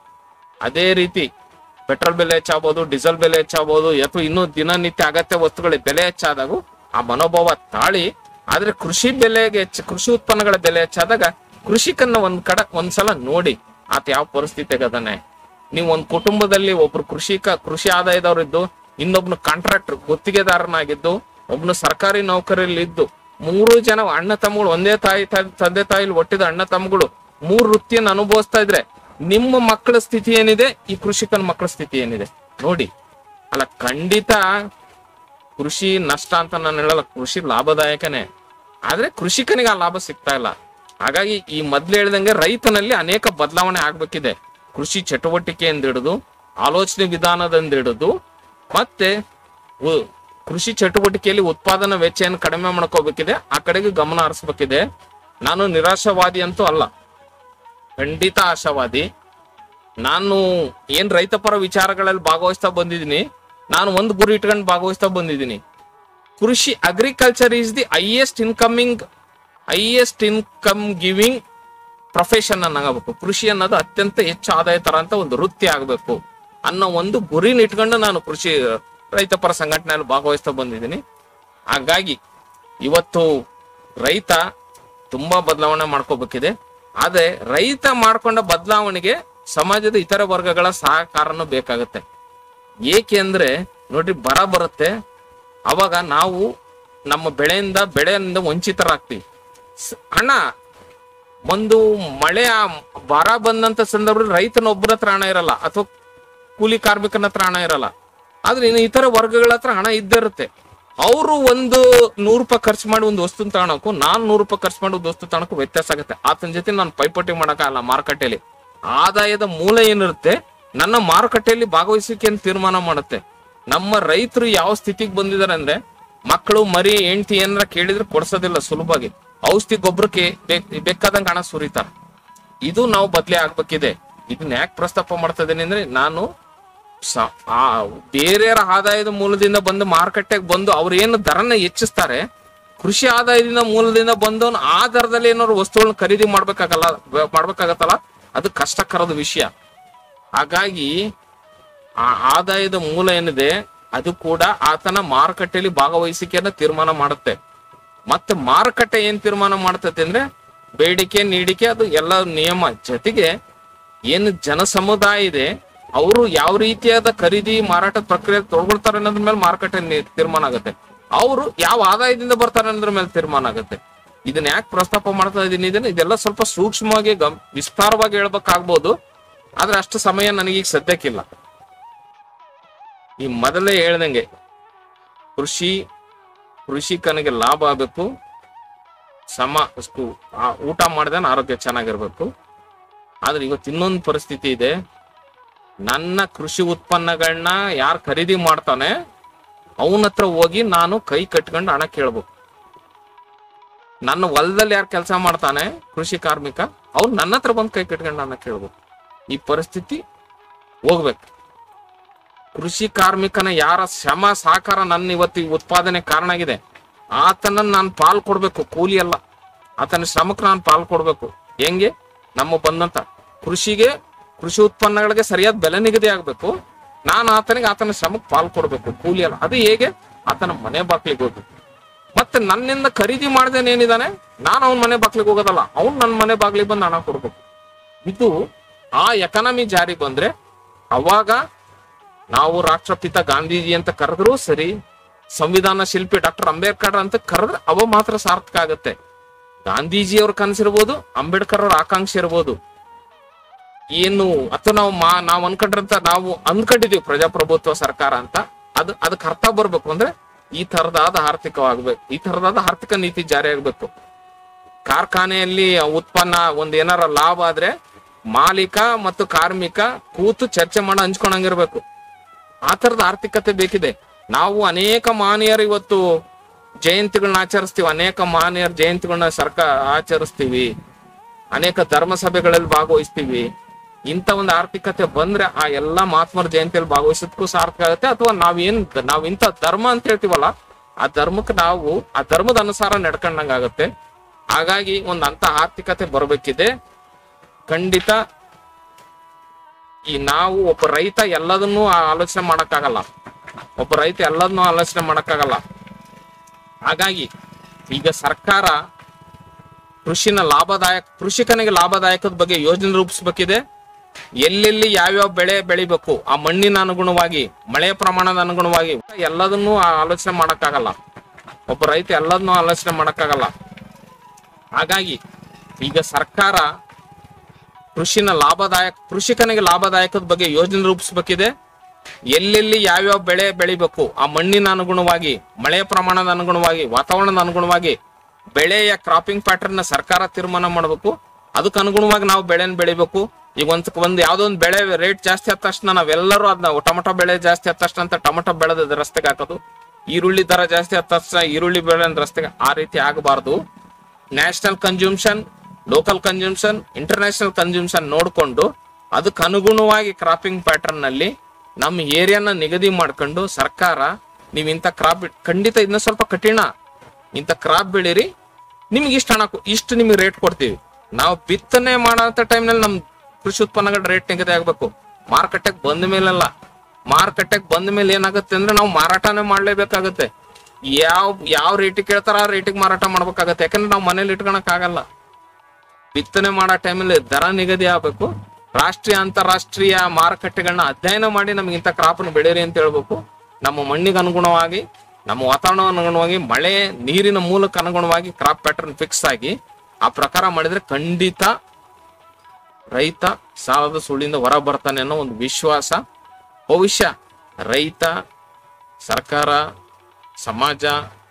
ಅದೇ ರೀತಿ ಪೆಟ್ರೋಲ್ ಬೆಲೆ ಹೆಚ್ಚಾಗ್ಬೋದು ಡೀಸೆಲ್ ಬೆಲೆ ಹೆಚ್ಚಾಗ್ಬೋದು ಅಥವಾ ಇನ್ನೂ ದಿನನಿತ್ಯ ಅಗತ್ಯ ವಸ್ತುಗಳ ಬೆಲೆ ಹೆಚ್ಚಾದಾಗೂ ಆ ಮನೋಭಾವ ತಾಳಿ ಆದ್ರೆ ಕೃಷಿ ಬೆಲೆಗೆ ಹೆಚ್ಚು ಕೃಷಿ ಉತ್ಪನ್ನಗಳ ಬೆಲೆ ಹೆಚ್ಚಾದಾಗ ಕೃಷಿಕನ್ನ ಒಂದ್ ಕಡೆ ಒಂದ್ಸಲ ನೋಡಿ ಆತ ಯಾವ ಪರಿಸ್ಥಿತಿಗೆ ಅದಾನೆ ನೀವು ಒಂದ್ ಕುಟುಂಬದಲ್ಲಿ ಒಬ್ರು ಕೃಷಿಕ ಕೃಷಿ ಆದಾಯದವರಿದ್ದು ಇನ್ನೊಬ್ನು ಕಾಂಟ್ರಾಕ್ಟರ್ ಗುತ್ತಿಗೆದಾರನಾಗಿದ್ದು ಒಬ್ನು ಸರ್ಕಾರಿ ನೌಕರಿಯಲ್ಲಿ ಇದ್ದು ಮೂರು ಜನ ಅಣ್ಣ ತಮ್ಮಗಳು ಒಂದೇ ತಾಯಿ ತ- ತಂದೆ ತಾಯಿಲಿ ಒಟ್ಟಿದ ಅಣ್ಣ ತಮ್ಮಗಳು ಮೂರು ವೃತ್ತಿಯನ್ನು ಅನುಭವಿಸ್ತಾ ಇದ್ರೆ ನಿಮ್ಮ ಮಕ್ಕಳ ಸ್ಥಿತಿ ಏನಿದೆ ಈ ಕೃಷಿಕನ ಮಕ್ಕಳ ಸ್ಥಿತಿ ಏನಿದೆ ನೋಡಿ ಅಲ್ಲ ಖಂಡಿತ ಕೃಷಿ ನಷ್ಟ ಅಂತ ನಾನು ಹೇಳಲ್ಲ ಕೃಷಿ ಲಾಭದಾಯಕನೇ ಆದ್ರೆ ಕೃಷಿಕನಿಗೆ ಆ ಲಾಭ ಸಿಗ್ತಾ ಇಲ್ಲ ಹಾಗಾಗಿ ಈ ಮೊದ್ಲು ಹೇಳ್ದಂಗೆ ರೈತನಲ್ಲಿ ಅನೇಕ ಬದಲಾವಣೆ ಆಗ್ಬೇಕಿದೆ ಕೃಷಿ ಚಟುವಟಿಕೆಯಿಂದ ಹಿಡಿದು ಆಲೋಚನೆ ವಿಧಾನದಿಂದ ಹಿಡಿದು ಮತ್ತೆ ಉ- ಕೃಷಿ ಚಟುವಟಿಕೆಯಲ್ಲಿ ಉತ್ಪಾದನಾ ವೆಚ್ಚವನ್ನು ಕಡಿಮೆ ಮಾಡ್ಕೋಬೇಕಿದೆ ಆ ಕಡೆಗೆ ಗಮನ ಹರಿಸ್ಬೇಕಿದೆ ನಾನು ನಿರಾಶಾವಾದಿ ಅಂತೂ ಅಲ್ಲ ಖಂಡಿತ ಆಶಾವಾದಿ ನಾನು ಏನ್ ರೈತಪರ ವಿಚಾರಗಳಲ್ಲಿ ಭಾಗವಹಿಸ್ತಾ ಬಂದಿದ್ದೀನಿ ನಾನು ಒಂದು ಗುರಿ ಇಟ್ಕೊಂಡು ಭಾಗವಹಿಸ್ತಾ ಬಂದಿದ್ದೀನಿ ಕೃಷಿ agriculture is the highest incoming highest income giving profession ಅನ್ನಬೇಕು ಕೃಷಿ ಅನ್ನೋದು ಅತ್ಯಂತ ಹೆಚ್ಚು ಆದಾಯ ತರ ಅಂತ ಒಂದು ವೃತ್ತಿ ಆಗಬೇಕು ಅನ್ನೋ ಒಂದು ಗುರಿನ ಇಟ್ಕೊಂಡು ನಾನು ಕೃಷಿ ರೈತಪರ ಸಂಘಟನೆಯಲ್ಲಿ ಭಾಗವಹಿಸ್ತಾ ಬಂದಿದ್ದೀನಿ ಹಾಗಾಗಿ ಇವತ್ತು ರೈತ ತುಂಬಾ ಬದಲಾವಣೆ ಮಾಡ್ಕೋಬೇಕಿದೆ ಆದ್ರೆ ರೈತ ಮಾಡ್ಕೊಂಡ ಬದಲಾವಣೆಗೆ ಸಮಾಜದ ಇತರ ವರ್ಗಗಳ ಸಹಕಾರನೂ ಬೇಕಾಗುತ್ತೆ ಏಕೆಂದ್ರೆ ನೋಡ್ರಿ ಬರ ಬರುತ್ತೆ ಅವಾಗ ನಾವು ನಮ್ಮ ಬೆಳೆಯಿಂದ ಬೆಳೆಯಿಂದ ವಂಚಿತರಾಗ್ತೀವಿ ಸ್- ಹಣ ಒಂದು ಮಳೆ ಆ ಬರ ಬಂದಂತ ಸಂದರ್ಭದಲ್ಲಿ ರೈತನೊಬ್ಬರ ಹತ್ರ ಹಣ ಇರಲ್ಲ ಅಥವಾ ಕೂಲಿ ಕಾರ್ಮಿಕನ ಹತ್ರ ಹಣ ಇರಲ್ಲ ಆದ್ರೆ ಇನ್ನು ಇತರ ವರ್ಗಗಳ ಹತ್ರ ಹಣ ಇದ್ದೇ ಇರುತ್ತೆ ಅವರು ಒಂದು ನೂರು ರೂಪಾಯಿ ಖರ್ಚು ಮಾಡಿ ಒಂದು ವಸ್ತು ತಗೊಳಕ್ಕೂ ನಾನ್ ನೂರು ರೂಪಾಯಿ ಖರ್ಚು ಮಾಡಿ ಒಂದು ವಸ್ತು ತಗೊಳಕ್ಕೂ ವ್ಯತ್ಯಾಸ ಆಗುತ್ತೆ ಆತನ ಜೊತೆ ನಾನು ಪೈಪೋಟಿ ಮಾಡಕ್ಕಾಗಲ್ಲ ಮಾರುಕಟ್ಟೆಯಲ್ಲಿ ಆದಾಯದ ಮೂಲ ಏನಿರುತ್ತೆ ನನ್ನ ಮಾರುಕಟ್ಟೆಯಲ್ಲಿ ಭಾಗವಹಿಸಿಕೆಯನ್ನು ತೀರ್ಮಾನ ಮಾಡುತ್ತೆ ನಮ್ಮ ರೈತರು ಯಾವ ಸ್ಥಿತಿಗೆ ಬಂದಿದ್ದಾರೆ ಅಂದ್ರೆ ಮಕ್ಕಳು ಮರಿ ಹೆಂಡತಿ ಏನಾರ ಕೇಳಿದ್ರೆ ಕೊಡ್ಸೋದಿಲ್ಲ ಸುಲಭವಾಗಿ ಔಷಧಿ ಗೊಬ್ಬರಕ್ಕೆ ಬೇಕಾದಂಗೆ ಹಣ ಸುರಿತಾರೆ ಇದು ನಾವು ಬದಲೇ ಆಗ್ಬೇಕಿದೆ ಇದನ್ನ ಯಾಕೆ ಪ್ರಸ್ತಾಪ ಮಾಡ್ತಾ ಇದ್ದೀನಿ ಅಂದ್ರೆ ನಾನು ಸ- ಆ ಬೇರೆಯವರ ಆದಾಯದ ಮೂಲದಿಂದ ಬಂದು ಮಾರುಕಟ್ಟೆಗೆ ಬಂದು ಅವ್ರು ಏನು ದರನ ಹೆಚ್ಚಿಸ್ತಾರೆ ಕೃಷಿ ಆದಾಯದಿಂದ ಮೂಲದಿಂದ ಬಂದು ಆ ದರದಲ್ಲಿ ಏನಾದ್ರು ವಸ್ತುಗಳನ್ನ ಖರೀದಿ ಮಾಡ್ಬೇಕಾಗಲ್ಲ ಮಾಡ್ಬೇಕಾಗತ್ತಲ್ಲ ಅದು ಕಷ್ಟಕರದ ವಿಷಯ ಹಾಗಾಗಿ ಆ ಆದಾಯದ ಮೂಲ ಏನಿದೆ ಅದು ಕೂಡ ಆತನ ಮಾರುಕಟ್ಟೆಯಲ್ಲಿ ಭಾಗವಹಿಸಿಕೆಯನ್ನ ತೀರ್ಮಾನ ಮಾಡುತ್ತೆ ಮತ್ತೆ ಮಾರುಕಟ್ಟೆ ಏನ್ ತೀರ್ಮಾನ ಮಾಡ್ತೈತೆ ಅಂದ್ರೆ ಬೇಡಿಕೆ ನೀಡಿಕೆ ಅದು ಎಲ್ಲ ನಿಯಮ ಜೊತೆಗೆ ಏನು ಜನ ಸಮುದಾಯ ಇದೆ ಅವರು ಯಾವ ರೀತಿಯಾದ ಖರೀದಿ ಮಾರಾಟ ಪ್ರಕ್ರಿಯೆ ತೊಗೊಳ್ತಾರೆ ಅನ್ನೋದ್ರ ಮೇಲೆ ಮಾರುಕಟ್ಟೆ ನಿ- ತೀರ್ಮಾನ ಆಗುತ್ತೆ ಅವರು ಯಾವ ಆದಾಯದಿಂದ ಬರ್ತಾರೆ ಅನ್ನೋದ್ರ ಮೇಲೆ ತೀರ್ಮಾನ ಆಗುತ್ತೆ ಇದನ್ನ ಯಾಕೆ ಪ್ರಸ್ತಾಪ ಮಾಡ್ತಾ ಇದ್ದೀನಿ ಇದನ್ನ ಇದೆಲ್ಲ ಸ್ವಲ್ಪ ಸೂಕ್ಷ್ಮವಾಗಿ ಗಮ್ ವಿಸ್ತಾರವಾಗಿ ಹೇಳ್ಬೇಕಾಗ್ಬೋದು ಆದ್ರೆ ಅಷ್ಟು ಸಮಯ ನನಗೀಗ ಸದ್ಯಕ್ಕಿಲ್ಲ ಈ ಮೊದಲೇ ಹೇಳ್ದಂಗೆ ಕೃಷಿ ಕೃಷಿಕನಿಗೆ ಲಾಭ ಆಗಬೇಕು ಸಮ ಅಷ್ಟು ಆ ಊಟ ಮಾಡಿದ್ರೆ ಆರೋಗ್ಯ ಚೆನ್ನಾಗಿರ್ಬೇಕು ಆದ್ರೆ ಇವತ್ತು ಇನ್ನೊಂದು ಪರಿಸ್ಥಿತಿ ಇದೆ ನನ್ನ ಕೃಷಿ ಉತ್ಪನ್ನಗಳನ್ನ ಯಾರು ಖರೀದಿ ಮಾಡ್ತಾನೆ ಅವನ ಹತ್ರ ಹೋಗಿ ನಾನು ಕೈ ಕಟ್ಕೊಂಡು ಹಣ ಕೇಳ್ಬೇಕು ನನ್ನ ಹೊಲದಲ್ಲಿ ಯಾರು ಕೆಲಸ ಮಾಡ್ತಾನೆ ಕೃಷಿ ಕಾರ್ಮಿಕ ಅವ್ರು ನನ್ನ ಹತ್ರ ಬಂದು ಕೈ ಕಟ್ಕೊಂಡು ಹಣ ಕೇಳ್ಬೇಕು ಈ ಪರಿಸ್ಥಿತಿ ಹೋಗ್ಬೇಕು ಕೃಷಿ ಕಾರ್ಮಿಕನ ಯಾರ ಶ್ರಮ ಸಹಕಾರ ನನ್ನ ಇವತ್ತು ಈ ಉತ್ಪಾದನೆ ಕಾರಣ ಆಗಿದೆ ಆತನನ್ನ ನಾನು ಪಾಲ್ ಕೊಡ್ಬೇಕು ಕೂಲಿ ಅಲ್ಲ ಆತನ ಶ್ರಮಕ್ಕೆ ನಾನು ಪಾಲ್ ಕೊಡ್ಬೇಕು ಹೆಂಗೆ ನಮ್ಮ ಬಂದಂತ ಕೃಷಿಗೆ ಕೃಷಿ ಉತ್ಪನ್ನಗಳಿಗೆ ಸರಿಯಾದ ಬೆಲೆ ನಿಗದಿ ಆಗ್ಬೇಕು ನಾನು ಆತನಿಗೆ ಆತನ ಶ್ರಮಕ್ಕೆ ಪಾಲ್ ಕೊಡ್ಬೇಕು ಕೂಲಿ ಅಲ್ಲ ಅದು ಹೇಗೆ ಆತನ ಮನೆ ಬಾಗ್ಲಿಗೆ ಹೋಗ್ಬೇಕು ಮತ್ತೆ ನನ್ನಿಂದ ಖರೀದಿ ಮಾಡ್ದೇನೆ ಏನಿದಾನೆ ನಾನು ಅವನ ಮನೆ ಬಾಗ್ಲಿಗೆ ಹೋಗೋದಲ್ಲ ಅವ್ನು ನನ್ನ ಮನೆ ಬಾಗ್ಲಿಗೆ ಬಂದು ಹಣ ಕೊಡ್ಬೇಕು ಇದು ಆ ಎಕಾನಮಿ ಜಾರಿ ಬಂದ್ರೆ ಅವಾಗ ನಾವು ರಾಷ್ಟ್ರಪಿತ ಗಾಂಧೀಜಿ ಅಂತ ಕರೆದ್ರು ಸರಿ ಸಂವಿಧಾನ ಶಿಲ್ಪಿ ಡಾಕ್ಟರ್ ಅಂಬೇಡ್ಕರ್ ಅಂತ ಕರೆದ್ರೆ ಅವ ಮಾತ್ರ ಸಾರ್ಥಕ ಆಗುತ್ತೆ ಗಾಂಧೀಜಿಯವ್ರ ಕನಸಿರ್ಬೋದು ಅಂಬೇಡ್ಕರ್ ಅವ್ರ ಆಕಾಂಕ್ಷೆ ಇರ್ಬೋದು ಏನು ಅಥವಾ ನಾವು ಮಾ ನಾವು ಅನ್ಕೊಂಡ್ರಂತ ನಾವು ಅನ್ಕೊಂಡಿದೀವಿ ಪ್ರಜಾಪ್ರಭುತ್ವ ಸರ್ಕಾರ ಅಂತ ಅದು ಅದಕ್ಕೆ ಅರ್ಥ ಬರ್ಬೇಕು ಅಂದ್ರೆ ಈ ತರದಾದ ಆರ್ಥಿಕವಾಗ್ಬೇಕು ಈ ತರದಾದ ಆರ್ಥಿಕ ನೀತಿ ಜಾರಿ ಆಗ್ಬೇಕು ಕಾರ್ಖಾನೆಯಲ್ಲಿ ಉತ್ಪನ್ನ ಒಂದ್ ಏನಾರ ಲಾಭ ಆದ್ರೆ ಮಾಲೀಕ ಮತ್ತು ಕಾರ್ಮಿಕ ಕೂತು ಚರ್ಚೆ ಮಾಡಿ ಹಂಚ್ಕೊಂಡಂಗಿರ್ಬೇಕು ಆ ತರದ ಆರ್ಥಿಕತೆ ಬೇಕಿದೆ ನಾವು ಅನೇಕ ಮಾನ್ಯರು ಇವತ್ತು ಜಯಂತಿಗಳನ್ನ ಆಚರಿಸ್ತೀವಿ ಅನೇಕ ಮಾನ್ಯರ ಜಯಂತಿಗಳನ್ನ ಸರ್ಕಾರ ಆಚರಿಸ್ತೀವಿ ಅನೇಕ ಧರ್ಮ ಸಭೆಗಳಲ್ಲಿ ಭಾಗವಹಿಸ್ತೀವಿ ಇಂಥ ಒಂದು ಆರ್ಥಿಕತೆ ಬಂದ್ರೆ ಆ ಎಲ್ಲಾ ಮಹಾತ್ಮರ ಜಯಂತಿಯಲ್ಲಿ ಭಾಗವಹಿಸೋದಕ್ಕೂ ಸಾರ್ಥಕ ಆಗುತ್ತೆ ಅಥವಾ ನಾವೇನ್ ನಾವ್ ಇಂಥ ಧರ್ಮ ಅಂತ ಹೇಳ್ತೀವಲ್ಲ ಆ ಧರ್ಮಕ್ಕೆ ನಾವು ಆ ಧರ್ಮದ ಅನುಸಾರ ನಡ್ಕೊಂಡಂಗ ಆಗುತ್ತೆ ಹಾಗಾಗಿ ಒಂದ್ ಅಂತ ಆರ್ಥಿಕತೆ ಬರಬೇಕಿದೆ ಖಂಡಿತ ಈ ನಾವು ಒಬ್ಬ ರೈತ ಎಲ್ಲದನ್ನೂ ಆ- ಆಲೋಚನೆ ಮಾಡಕ್ಕಾಗಲ್ಲ ಒಬ್ಬ ರೈತ ಎಲ್ಲದನ್ನೂ ಆಲೋಚನೆ ಮಾಡಕ್ಕಾಗಲ್ಲ ಹಾಗಾಗಿ ಈಗ ಸರ್ಕಾರ ಕೃಷಿನ ಲಾಭದಾಯಕ ಕೃಷಿಕನಿಗೆ ಲಾಭದಾಯಕದ ಬಗ್ಗೆ ಯೋಜನೆ ರೂಪಿಸಬೇಕಿದೆ ಎಲ್ಲೆಲ್ಲಿ ಯಾವ್ಯಾವ ಬೆಳೆ ಬೆಳಿಬೇಕು ಆ ಮಣ್ಣಿನ ಅನುಗುಣವಾಗಿ ಮಳೆಯ ಪ್ರಮಾಣದ ಅನುಗುಣವಾಗಿ ಎಲ್ಲದನ್ನೂ ಆ- ಆಲೋಚನೆ ಮಾಡಕ್ಕಾಗಲ್ಲ ಒಬ್ಬ ರೈತ ಎಲ್ಲದನ್ನೂ ಆಲೋಚನೆ ಮಾಡಕ್ಕಾಗಲ್ಲ ಹಾಗಾಗಿ ಈಗ ಸರ್ಕಾರ ಕೃಷಿನ ಲಾಭದಾಯಕ ಕೃಷಿಕನಿಗೆ ಲಾಭದಾಯಕದ ಬಗ್ಗೆ ಯೋಜನೆ ರೂಪಿಸಬೇಕಿದೆ ಎಲ್ಲೆಲ್ಲಿ ಯಾವ್ಯಾವ ಬೆಳೆ ಬೆಳಿಬೇಕು ಆ ಮಣ್ಣಿನ ಅನುಗುಣವಾಗಿ ಮಳೆಯ ಪ್ರಮಾಣದ ಅನುಗುಣವಾಗಿ ವಾತಾವರಣದ ಅನುಗುಣವಾಗಿ ಬೆಳೆಯ ಕ್ರಾಪಿಂಗ್ ಪ್ಯಾಟರ್ನ್ ನ ಸರ್ಕಾರ ತೀರ್ಮಾನ ಮಾಡಬೇಕು ಅದಕ್ಕೆ ಅನುಗುಣವಾಗಿ ನಾವು ಬೆಳೆನ ಬೆಳಿಬೇಕು ಈಗ ಒಂದ್ ಒಂದ್ ಯಾವ್ದೋ ಒಂದು ಬೆಳೆ ರೇಟ್ ಜಾಸ್ತಿ ಆದ ತಕ್ಷಣ ನಾವೆಲ್ಲರೂ ಅದನ್ನ ಟೊಮೊಟೊ ಬೆಳೆ ಜಾಸ್ತಿ ಆದ ತಕ್ಷಣ ಅಂತ ಟೊಮೊಟೊ ಬೆಳೆದ ರಸ್ತೆಗೆ ಹಾಕೋದು ಈರುಳ್ಳಿ ದರ ಜಾಸ್ತಿ ಆದ ತಕ್ಷಣ ಈರುಳ್ಳಿ ಬೆಳೆ ರಸ್ತೆಗೆ ಆ ರೀತಿ ಆಗಬಾರ್ದು national consumption local consumption international consumption ನೋಡಿಕೊಂಡು ಅದಕ್ಕೆ ಅನುಗುಣವಾಗಿ ಕ್ರಾಪಿಂಗ್ ಪ್ಯಾಟರ್ನ್ ನಲ್ಲಿ ನಮ್ಮ ಏರಿಯಾನ ನಿಗದಿ ಮಾಡ್ಕೊಂಡು ಸರ್ಕಾರ ನೀವು ಇಂಥ ಕ್ರಾಪ್ ಖಂಡಿತ ಇದನ್ನ ಸ್ವಲ್ಪ ಕಠಿಣ ಇಂಥ ಕ್ರಾಪ್ ಬೆಳೀರಿ ನಿಮ್ಗೆ ಇಷ್ಟು ಹಣ ಕೊ- ಇಷ್ಟು ನಿಮಗೆ ರೇಟ್ ಕೊಡ್ತೀವಿ ನಾವು ಬಿತ್ತನೆ ಮಾಡೋಂಥ ಟೈಮ್ನಲ್ಲಿ ನಮ್ ಕೃಷಿ ಉತ್ಪನ್ನಗಳ ರೇಟ್ ನಿಗದಿ ಆಗ್ಬೇಕು ಮಾರುಕಟ್ಟೆಗೆ ಬಂದ ಮೇಲೆಲ್ಲ ಮಾರುಕಟ್ಟೆಗೆ ಬಂದ ಮೇಲೆ ಏನಾಗುತ್ತೆ ಅಂದ್ರೆ ನಾವು ಮಾರಾಟನೇ ಮಾಡ್ಲೇಬೇಕಾಗತ್ತೆ ಯಾವ ಯಾವ ರೇಟಿಗೆ ಕೇಳ್ತಾರ ಆ ರೇಟಿಗೆ ಮಾರಾಟ ಮಾಡ್ಬೇಕಾಗತ್ತೆ ಯಾಕಂದ್ರೆ ನಾವು ಮನೇಲಿ ಇಟ್ಕೊಳಕ್ ಆಗಲ್ಲ ಬಿತ್ತನೆ ಮಾಡೋ ಟೈಮಲ್ಲಿ ದರ ನಿಗದಿ ಆಗ್ಬೇಕು ರಾಷ್ಟ್ರೀಯ ಅಂತಾರಾಷ್ಟ್ರೀಯ ಮಾರುಕಟ್ಟೆಗಳನ್ನ ಅಧ್ಯಯನ ಮಾಡಿ ನಮ್ಗೆ ಇಂಥ ಕ್ರಾಪನ್ನು ಬೆಳೀರಿ ಅಂತ ಹೇಳ್ಬೇಕು ನಮ್ಮ ಮಣ್ಣಿಗೆ ಅನುಗುಣವಾಗಿ ನಮ್ಮ ವಾತಾವರಣ ಅನುಗುಣವಾಗಿ ಮಳೆ ನೀರಿನ ಮೂಲಕ ಅನುಗುಣವಾಗಿ ಕ್ರಾಪ್ ಪ್ಯಾಟರ್ನ್ ಫಿಕ್ಸ್ ಆಗಿ ಆ ಪ್ರಕಾರ ಮಾಡಿದ್ರೆ ಖಂಡಿತ ರೈತ ಸಾಲದ ಸುಳ್ಳಿಂದ ಹೊರ ಬರ್ತಾನೆ ಅನ್ನೋ ಒಂದು ವಿಶ್ವಾಸ ಭವಿಷ್ಯ ರೈತ ಸರ್ಕಾರ ಸಮಾಜ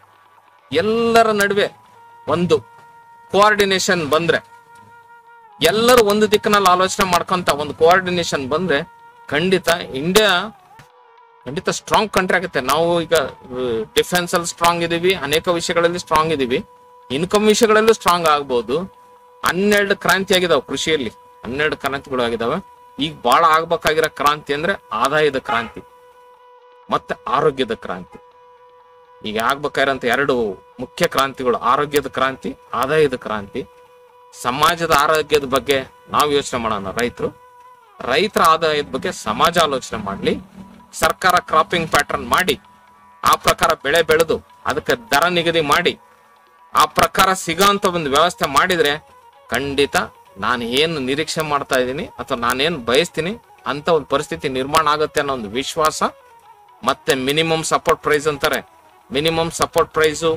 ಎಲ್ಲರ ನಡುವೆ ಒಂದು ಕೋಆರ್ಡಿನೇಷನ್ ಬಂದ್ರೆ ಎಲ್ಲರೂ ಒಂದು ದಿಕ್ಕಿನಲ್ಲಿ ಆಲೋಚನೆ ಮಾಡ್ಕೊಂತ ಒಂದು ಕೋಆರ್ಡಿನೇಷನ್ ಬಂದ್ರೆ ಖಂಡಿತ ಇಂಡಿಯಾ ಖಂಡಿತ ಸ್ಟ್ರಾಂಗ್ ಕಂಟ್ರಿ ಆಗುತ್ತೆ ನಾವು ಈಗ ಡಿಫೆನ್ಸ್ ಅಲ್ಲಿ ಸ್ಟ್ರಾಂಗ್ ಇದೀವಿ ಅನೇಕ ವಿಷಯಗಳಲ್ಲಿ ಸ್ಟ್ರಾಂಗ್ ಇದೀವಿ ಇನ್ಕಮ್ ವಿಷಯಗಳಲ್ಲೂ ಸ್ಟ್ರಾಂಗ್ ಆಗ್ಬೋದು ಹನ್ನೆರಡು ಕ್ರಾಂತಿ ಆಗಿದಾವೆ ಕೃಷಿಯಲ್ಲಿ ಹನ್ನೆರಡು ಕ್ರಾಂತಿಗಳು ಆಗಿದಾವೆ ಈಗ ಬಹಳ ಆಗ್ಬೇಕಾಗಿರೋ ಕ್ರಾಂತಿ ಅಂದ್ರೆ ಆದಾಯದ ಕ್ರಾಂತಿ ಮತ್ತೆ ಆರೋಗ್ಯದ ಕ್ರಾಂತಿ ಈಗ ಆಗ್ಬೇಕಾಗಿರೋಂಥ ಎರಡು ಮುಖ್ಯ ಕ್ರಾಂತಿಗಳು ಆರೋಗ್ಯದ ಕ್ರಾಂತಿ ಆದಾಯದ ಕ್ರಾಂತಿ ಸಮಾಜದ ಆರೋಗ್ಯದ ಬಗ್ಗೆ ನಾವು ಯೋಚನೆ ಮಾಡೋಣ ರೈತರು ರೈತರ ಆದಾಯದ ಬಗ್ಗೆ ಸಮಾಜ ಆಲೋಚನೆ ಮಾಡಲಿ ಸರ್ಕಾರ ಕ್ರಾಪಿಂಗ್ ಪ್ಯಾಟರ್ನ್ ಮಾಡಿ ಆ ಪ್ರಕಾರ ಬೆಳೆ ಬೆಳೆದು ಅದಕ್ಕೆ ದರ ನಿಗದಿ ಮಾಡಿ ಆ ಪ್ರಕಾರ ಸಿಗೋಂತ ಒಂದು ವ್ಯವಸ್ಥೆ ಮಾಡಿದ್ರೆ ಖಂಡಿತ ನಾನು ಏನು ನಿರೀಕ್ಷೆ ಮಾಡ್ತಾ ಇದ್ದೀನಿ ಅಥವಾ ನಾನೇನು ಬಯಸ್ತೀನಿ ಅಂತ ಒಂದು ಪರಿಸ್ಥಿತಿ ನಿರ್ಮಾಣ ಆಗುತ್ತೆ ಅನ್ನೋ ಒಂದು ವಿಶ್ವಾಸ ಮತ್ತೆ ಮಿನಿಮಮ್ ಸಪೋರ್ಟ್ ಪ್ರೈಸ್ ಅಂತಾರೆ minimum support price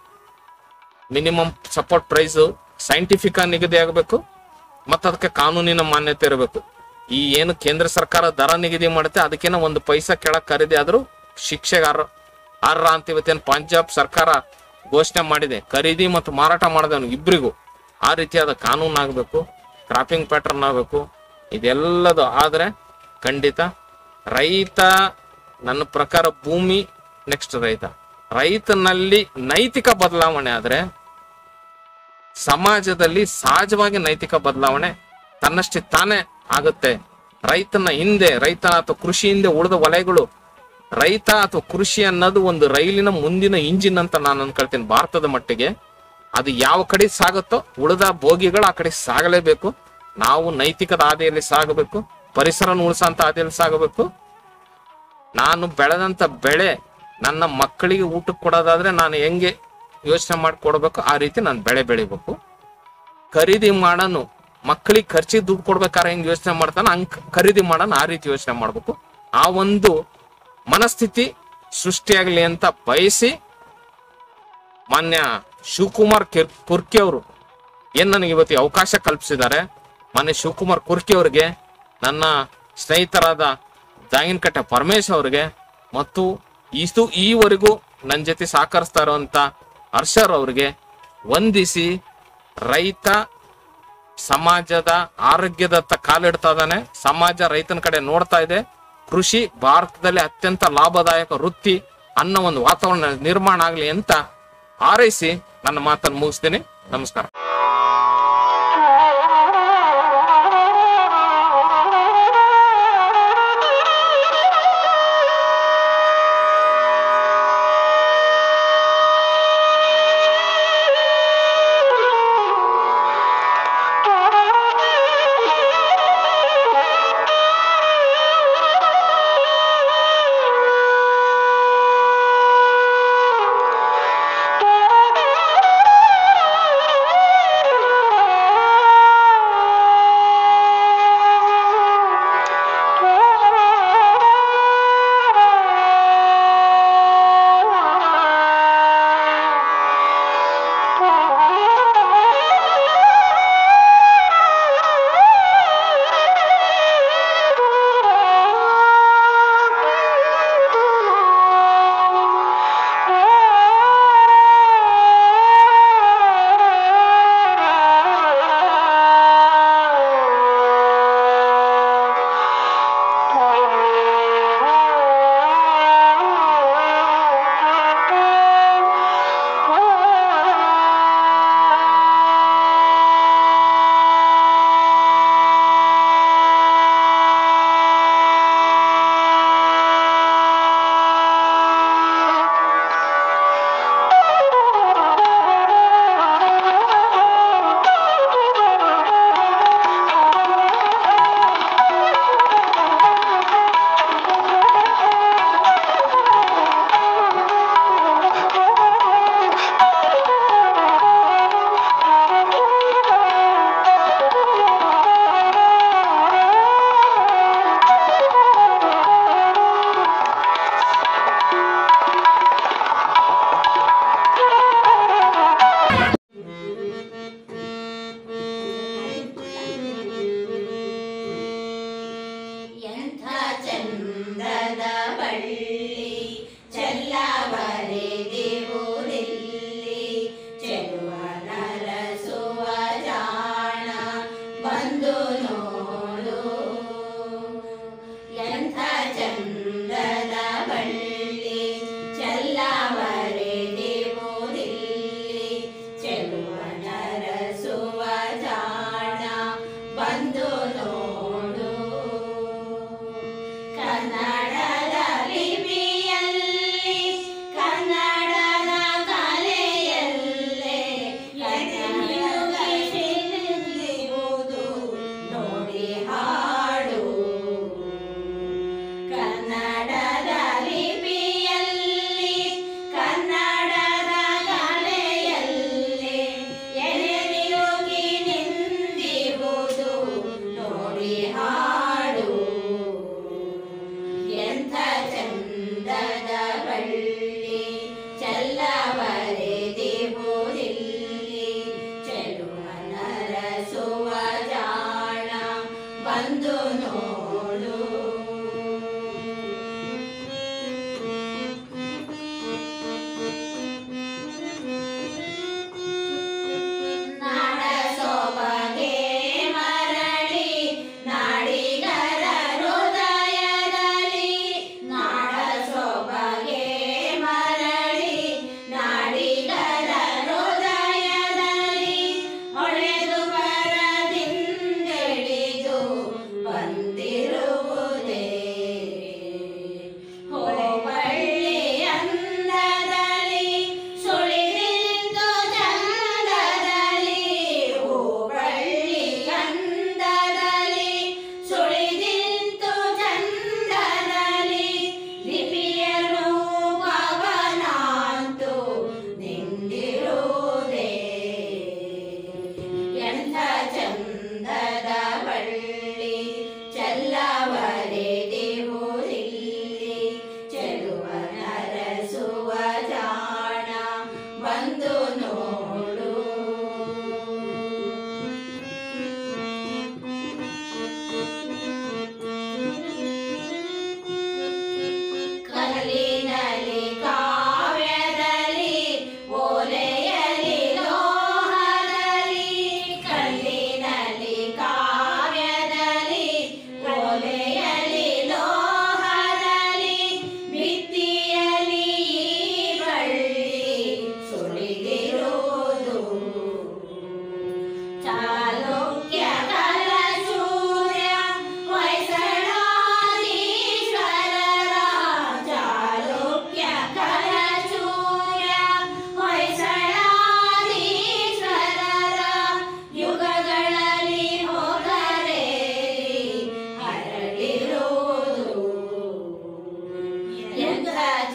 minimum support price scientific ನಿಗದಿ ಆಗಬೇಕು ಮತ್ತು ಅದಕ್ಕೆ ಕಾನೂನಿನ ಮಾನ್ಯತೆ ಇರಬೇಕು ಈ ಏನು ಕೇಂದ್ರ ಸರ್ಕಾರ ದರ ನಿಗದಿ ಮಾಡುತ್ತೆ ಅದಕ್ಕೇನೋ ಒಂದು ಪೈಸಾ ಕೆಳಗೆ ಖರೀದಿ ಆದ್ರೂ ಶಿಕ್ಷೆಗೆ ಅರ್ಹ ಅರ್ಹ ಅಂತ ಇವತ್ತೇನು ಪಂಜಾಬ್ ಸರ್ಕಾರ ಘೋಷಣೆ ಮಾಡಿದೆ ಖರೀದಿ ಮತ್ತು ಮಾರಾಟ ಮಾಡಿದವನು ಇಬ್ಬರಿಗೂ ಆ ರೀತಿಯಾದ ಕಾನೂನು ಆಗಬೇಕು ಕ್ರಾಪಿಂಗ್ ಪ್ಯಾಟರ್ನ್ ಆಗಬೇಕು ಇದೆಲ್ಲದು ಆದ್ರೆ ಖಂಡಿತ ರೈತ ನನ್ನ ಪ್ರಕಾರ ಭೂಮಿ ನೆಕ್ಸ್ಟ್ ರೈತ ರೈತನಲ್ಲಿ ನೈತಿಕ ಬದಲಾವಣೆ ಆದ್ರೆ ಸಮಾಜದಲ್ಲಿ ಸಹಜವಾಗಿ ನೈತಿಕ ಬದಲಾವಣೆ ತನ್ನಷ್ಟೇ ತಾನೇ ಆಗುತ್ತೆ ರೈತನ ಹಿಂದೆ ರೈತನ ಅಥವಾ ಕೃಷಿ ಹಿಂದೆ ಉಳಿದ ವಲಯಗಳು ರೈತ ಅಥವಾ ಕೃಷಿ ಅನ್ನೋದು ಒಂದು ರೈಲಿನ ಮುಂದಿನ ಇಂಜಿನ್ ಅಂತ ನಾನು ಅನ್ಕೊಳ್ತೀನಿ ಭಾರತದ ಮಟ್ಟಿಗೆ ಅದು ಯಾವ ಕಡೆ ಸಾಗುತ್ತೋ ಉಳಿದ ಬೋಗಿಗಳು ಆ ಕಡೆ ಸಾಗಲೇಬೇಕು ನಾವು ನೈತಿಕದ ಹಾದಿಯಲ್ಲಿ ಸಾಗಬೇಕು ಪರಿಸರನ ಉಳಿಸೋಂತ ಹಾದಿಯಲ್ಲಿ ಸಾಗಬೇಕು ನಾನು ಬೆಳೆದಂತ ಬೆಳೆ ನನ್ನ ಮಕ್ಕಳಿಗೆ ಊಟಕ್ಕೆ ಕೊಡೋದಾದ್ರೆ ನಾನು ಹೆಂಗೆ ಯೋಚನೆ ಮಾಡಿ ಕೊಡಬೇಕು ಆ ರೀತಿ ನಾನು ಬೆಳೆ ಬೆಳಿಬೇಕು ಖರೀದಿ ಮಾಡೋನು ಮಕ್ಕಳಿಗೆ ಖರ್ಚಿಗೆ ದುಡ್ಡು ಕೊಡ್ಬೇಕಾದ್ರೆ ಹೆಂಗ್ ಯೋಚನೆ ಮಾಡ್ತಾನೆ ಹಂಗ್ ಖರೀದಿ ಮಾಡೋಣ ಆ ರೀತಿ ಯೋಚನೆ ಮಾಡ್ಬೇಕು ಆ ಒಂದು ಮನಸ್ಥಿತಿ ಸೃಷ್ಟಿಯಾಗಲಿ ಅಂತ ಬಯಸಿ ಮಾನ್ಯ ಶಿವಕುಮಾರ್ ಕೆರ್ ಕುರ್ಕಿ ಅವರು ಏನ್ ನನಗೆ ಇವತ್ತು ಈ ಅವಕಾಶ ಕಲ್ಪಿಸಿದ್ದಾರೆ ಮಾನ್ಯ ಶಿವಕುಮಾರ್ ಕುರ್ಕಿ ಅವರಿಗೆ ನನ್ನ ಸ್ನೇಹಿತರಾದ ಜಾಗಿನಕಟ್ಟೆ ಪರಮೇಶ್ ಅವರಿಗೆ ಮತ್ತು ಇಷ್ಟು ಈವರೆಗೂ ನನ್ನ ಜೊತೆ ಸಹಕರಿಸ್ತಾ ಇರುವಂತ ಹರ್ಷರ್ ಅವರಿಗೆ ವಂದಿಸಿ ರೈತ ಸಮಾಜದ ಆರೋಗ್ಯದತ್ತ ಕಾಲಿಡ್ತಾ ಇದ್ದಾನೆ ಸಮಾಜ ರೈತನ ಕಡೆ ನೋಡ್ತಾ ಇದೆ ಕೃಷಿ ಭಾರತದಲ್ಲಿ ಅತ್ಯಂತ ಲಾಭದಾಯಕ ವೃತ್ತಿ ಅನ್ನೋ ಒಂದು ವಾತಾವರಣ ನಿರ್ಮಾಣ ಆಗಲಿ ಅಂತ ಹಾರೈಸಿ ನನ್ನ ಮಾತನ್ನು ಮುಗಿಸ್ತೀನಿ ನಮಸ್ಕಾರ Thank you.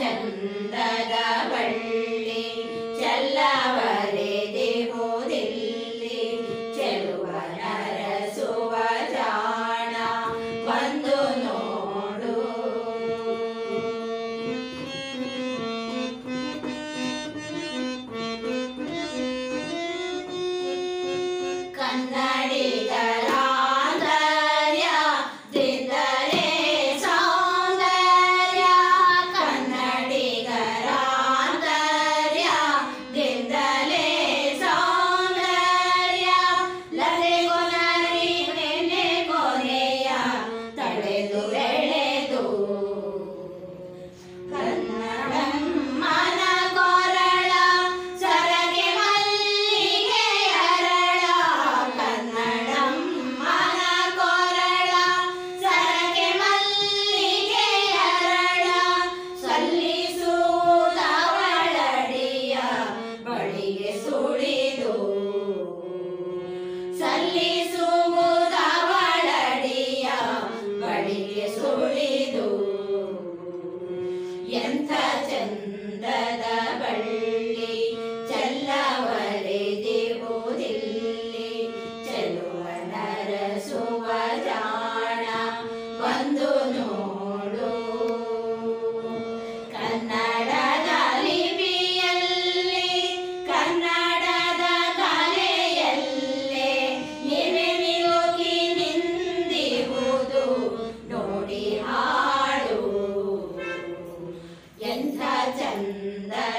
ಚಂದದ ಬಳ್ಳಿ ಚೆಲ್ಲವರೆದಿರುವುದಿಲ್ಲಿ ಚೆಲುವನ ರಸುವ ಜಾಣ ಬಂದು ನೋಡು ಕನ್ನಡಿಗರಾಂದರ್ಯ ದಿಂದಲೇ ಸೌಂದರ್ಯ ಕನ್ನಡಿಗರಾಂದರ್ಯ ದಿಂದಲೇ ಸೌಂದರ್ಯ ಲತೆ ಕೊನರಿ ನೆನೆ ಕೊನೆಯ ತಳೆದು ಬೆಳೆದು ಕನ್ನಡಮ್ಮನ ಕೊರಳ ಸರಗೆ ಮಲ್ಲಿಗೆ ಅರಳ ಕನ್ನಡಮ್ಮನ ಕೊರಳ ಸರಗೆ ಮಲ್ಲಿಗೆ ಅರಳ ಸಲ್ಲಿಸುವುದವಳಡಿಯ ಬಳಿಗೆ ಸುಳಿದು ಸಲ್ಲಿಸುವುದವಳಡಿಯ ಬಳಿಗೆ ಸುಳಿದು ಎಂಥ ಚಂದದ ಬಳ್ಳಿ ಚೆಲ್ಲವರೆದಿರುವುದಿಲ್ಲಿ ಚೆಲುವನ ರಸುವ ಜಾಣ ಬಂದು ನೋಡು ಕನ್ನಡದ ಲಿಪಿಯಲ್ಲಿ ಕನ್ನಡದ ಕಲೆಯಲ್ಲೇ ನಿನೆ ನಿಲುಕಿ ನಿಂದಿರುವುದು ನೋಡಿ ಹಾಡು ಎಂಥ ಚಂದದ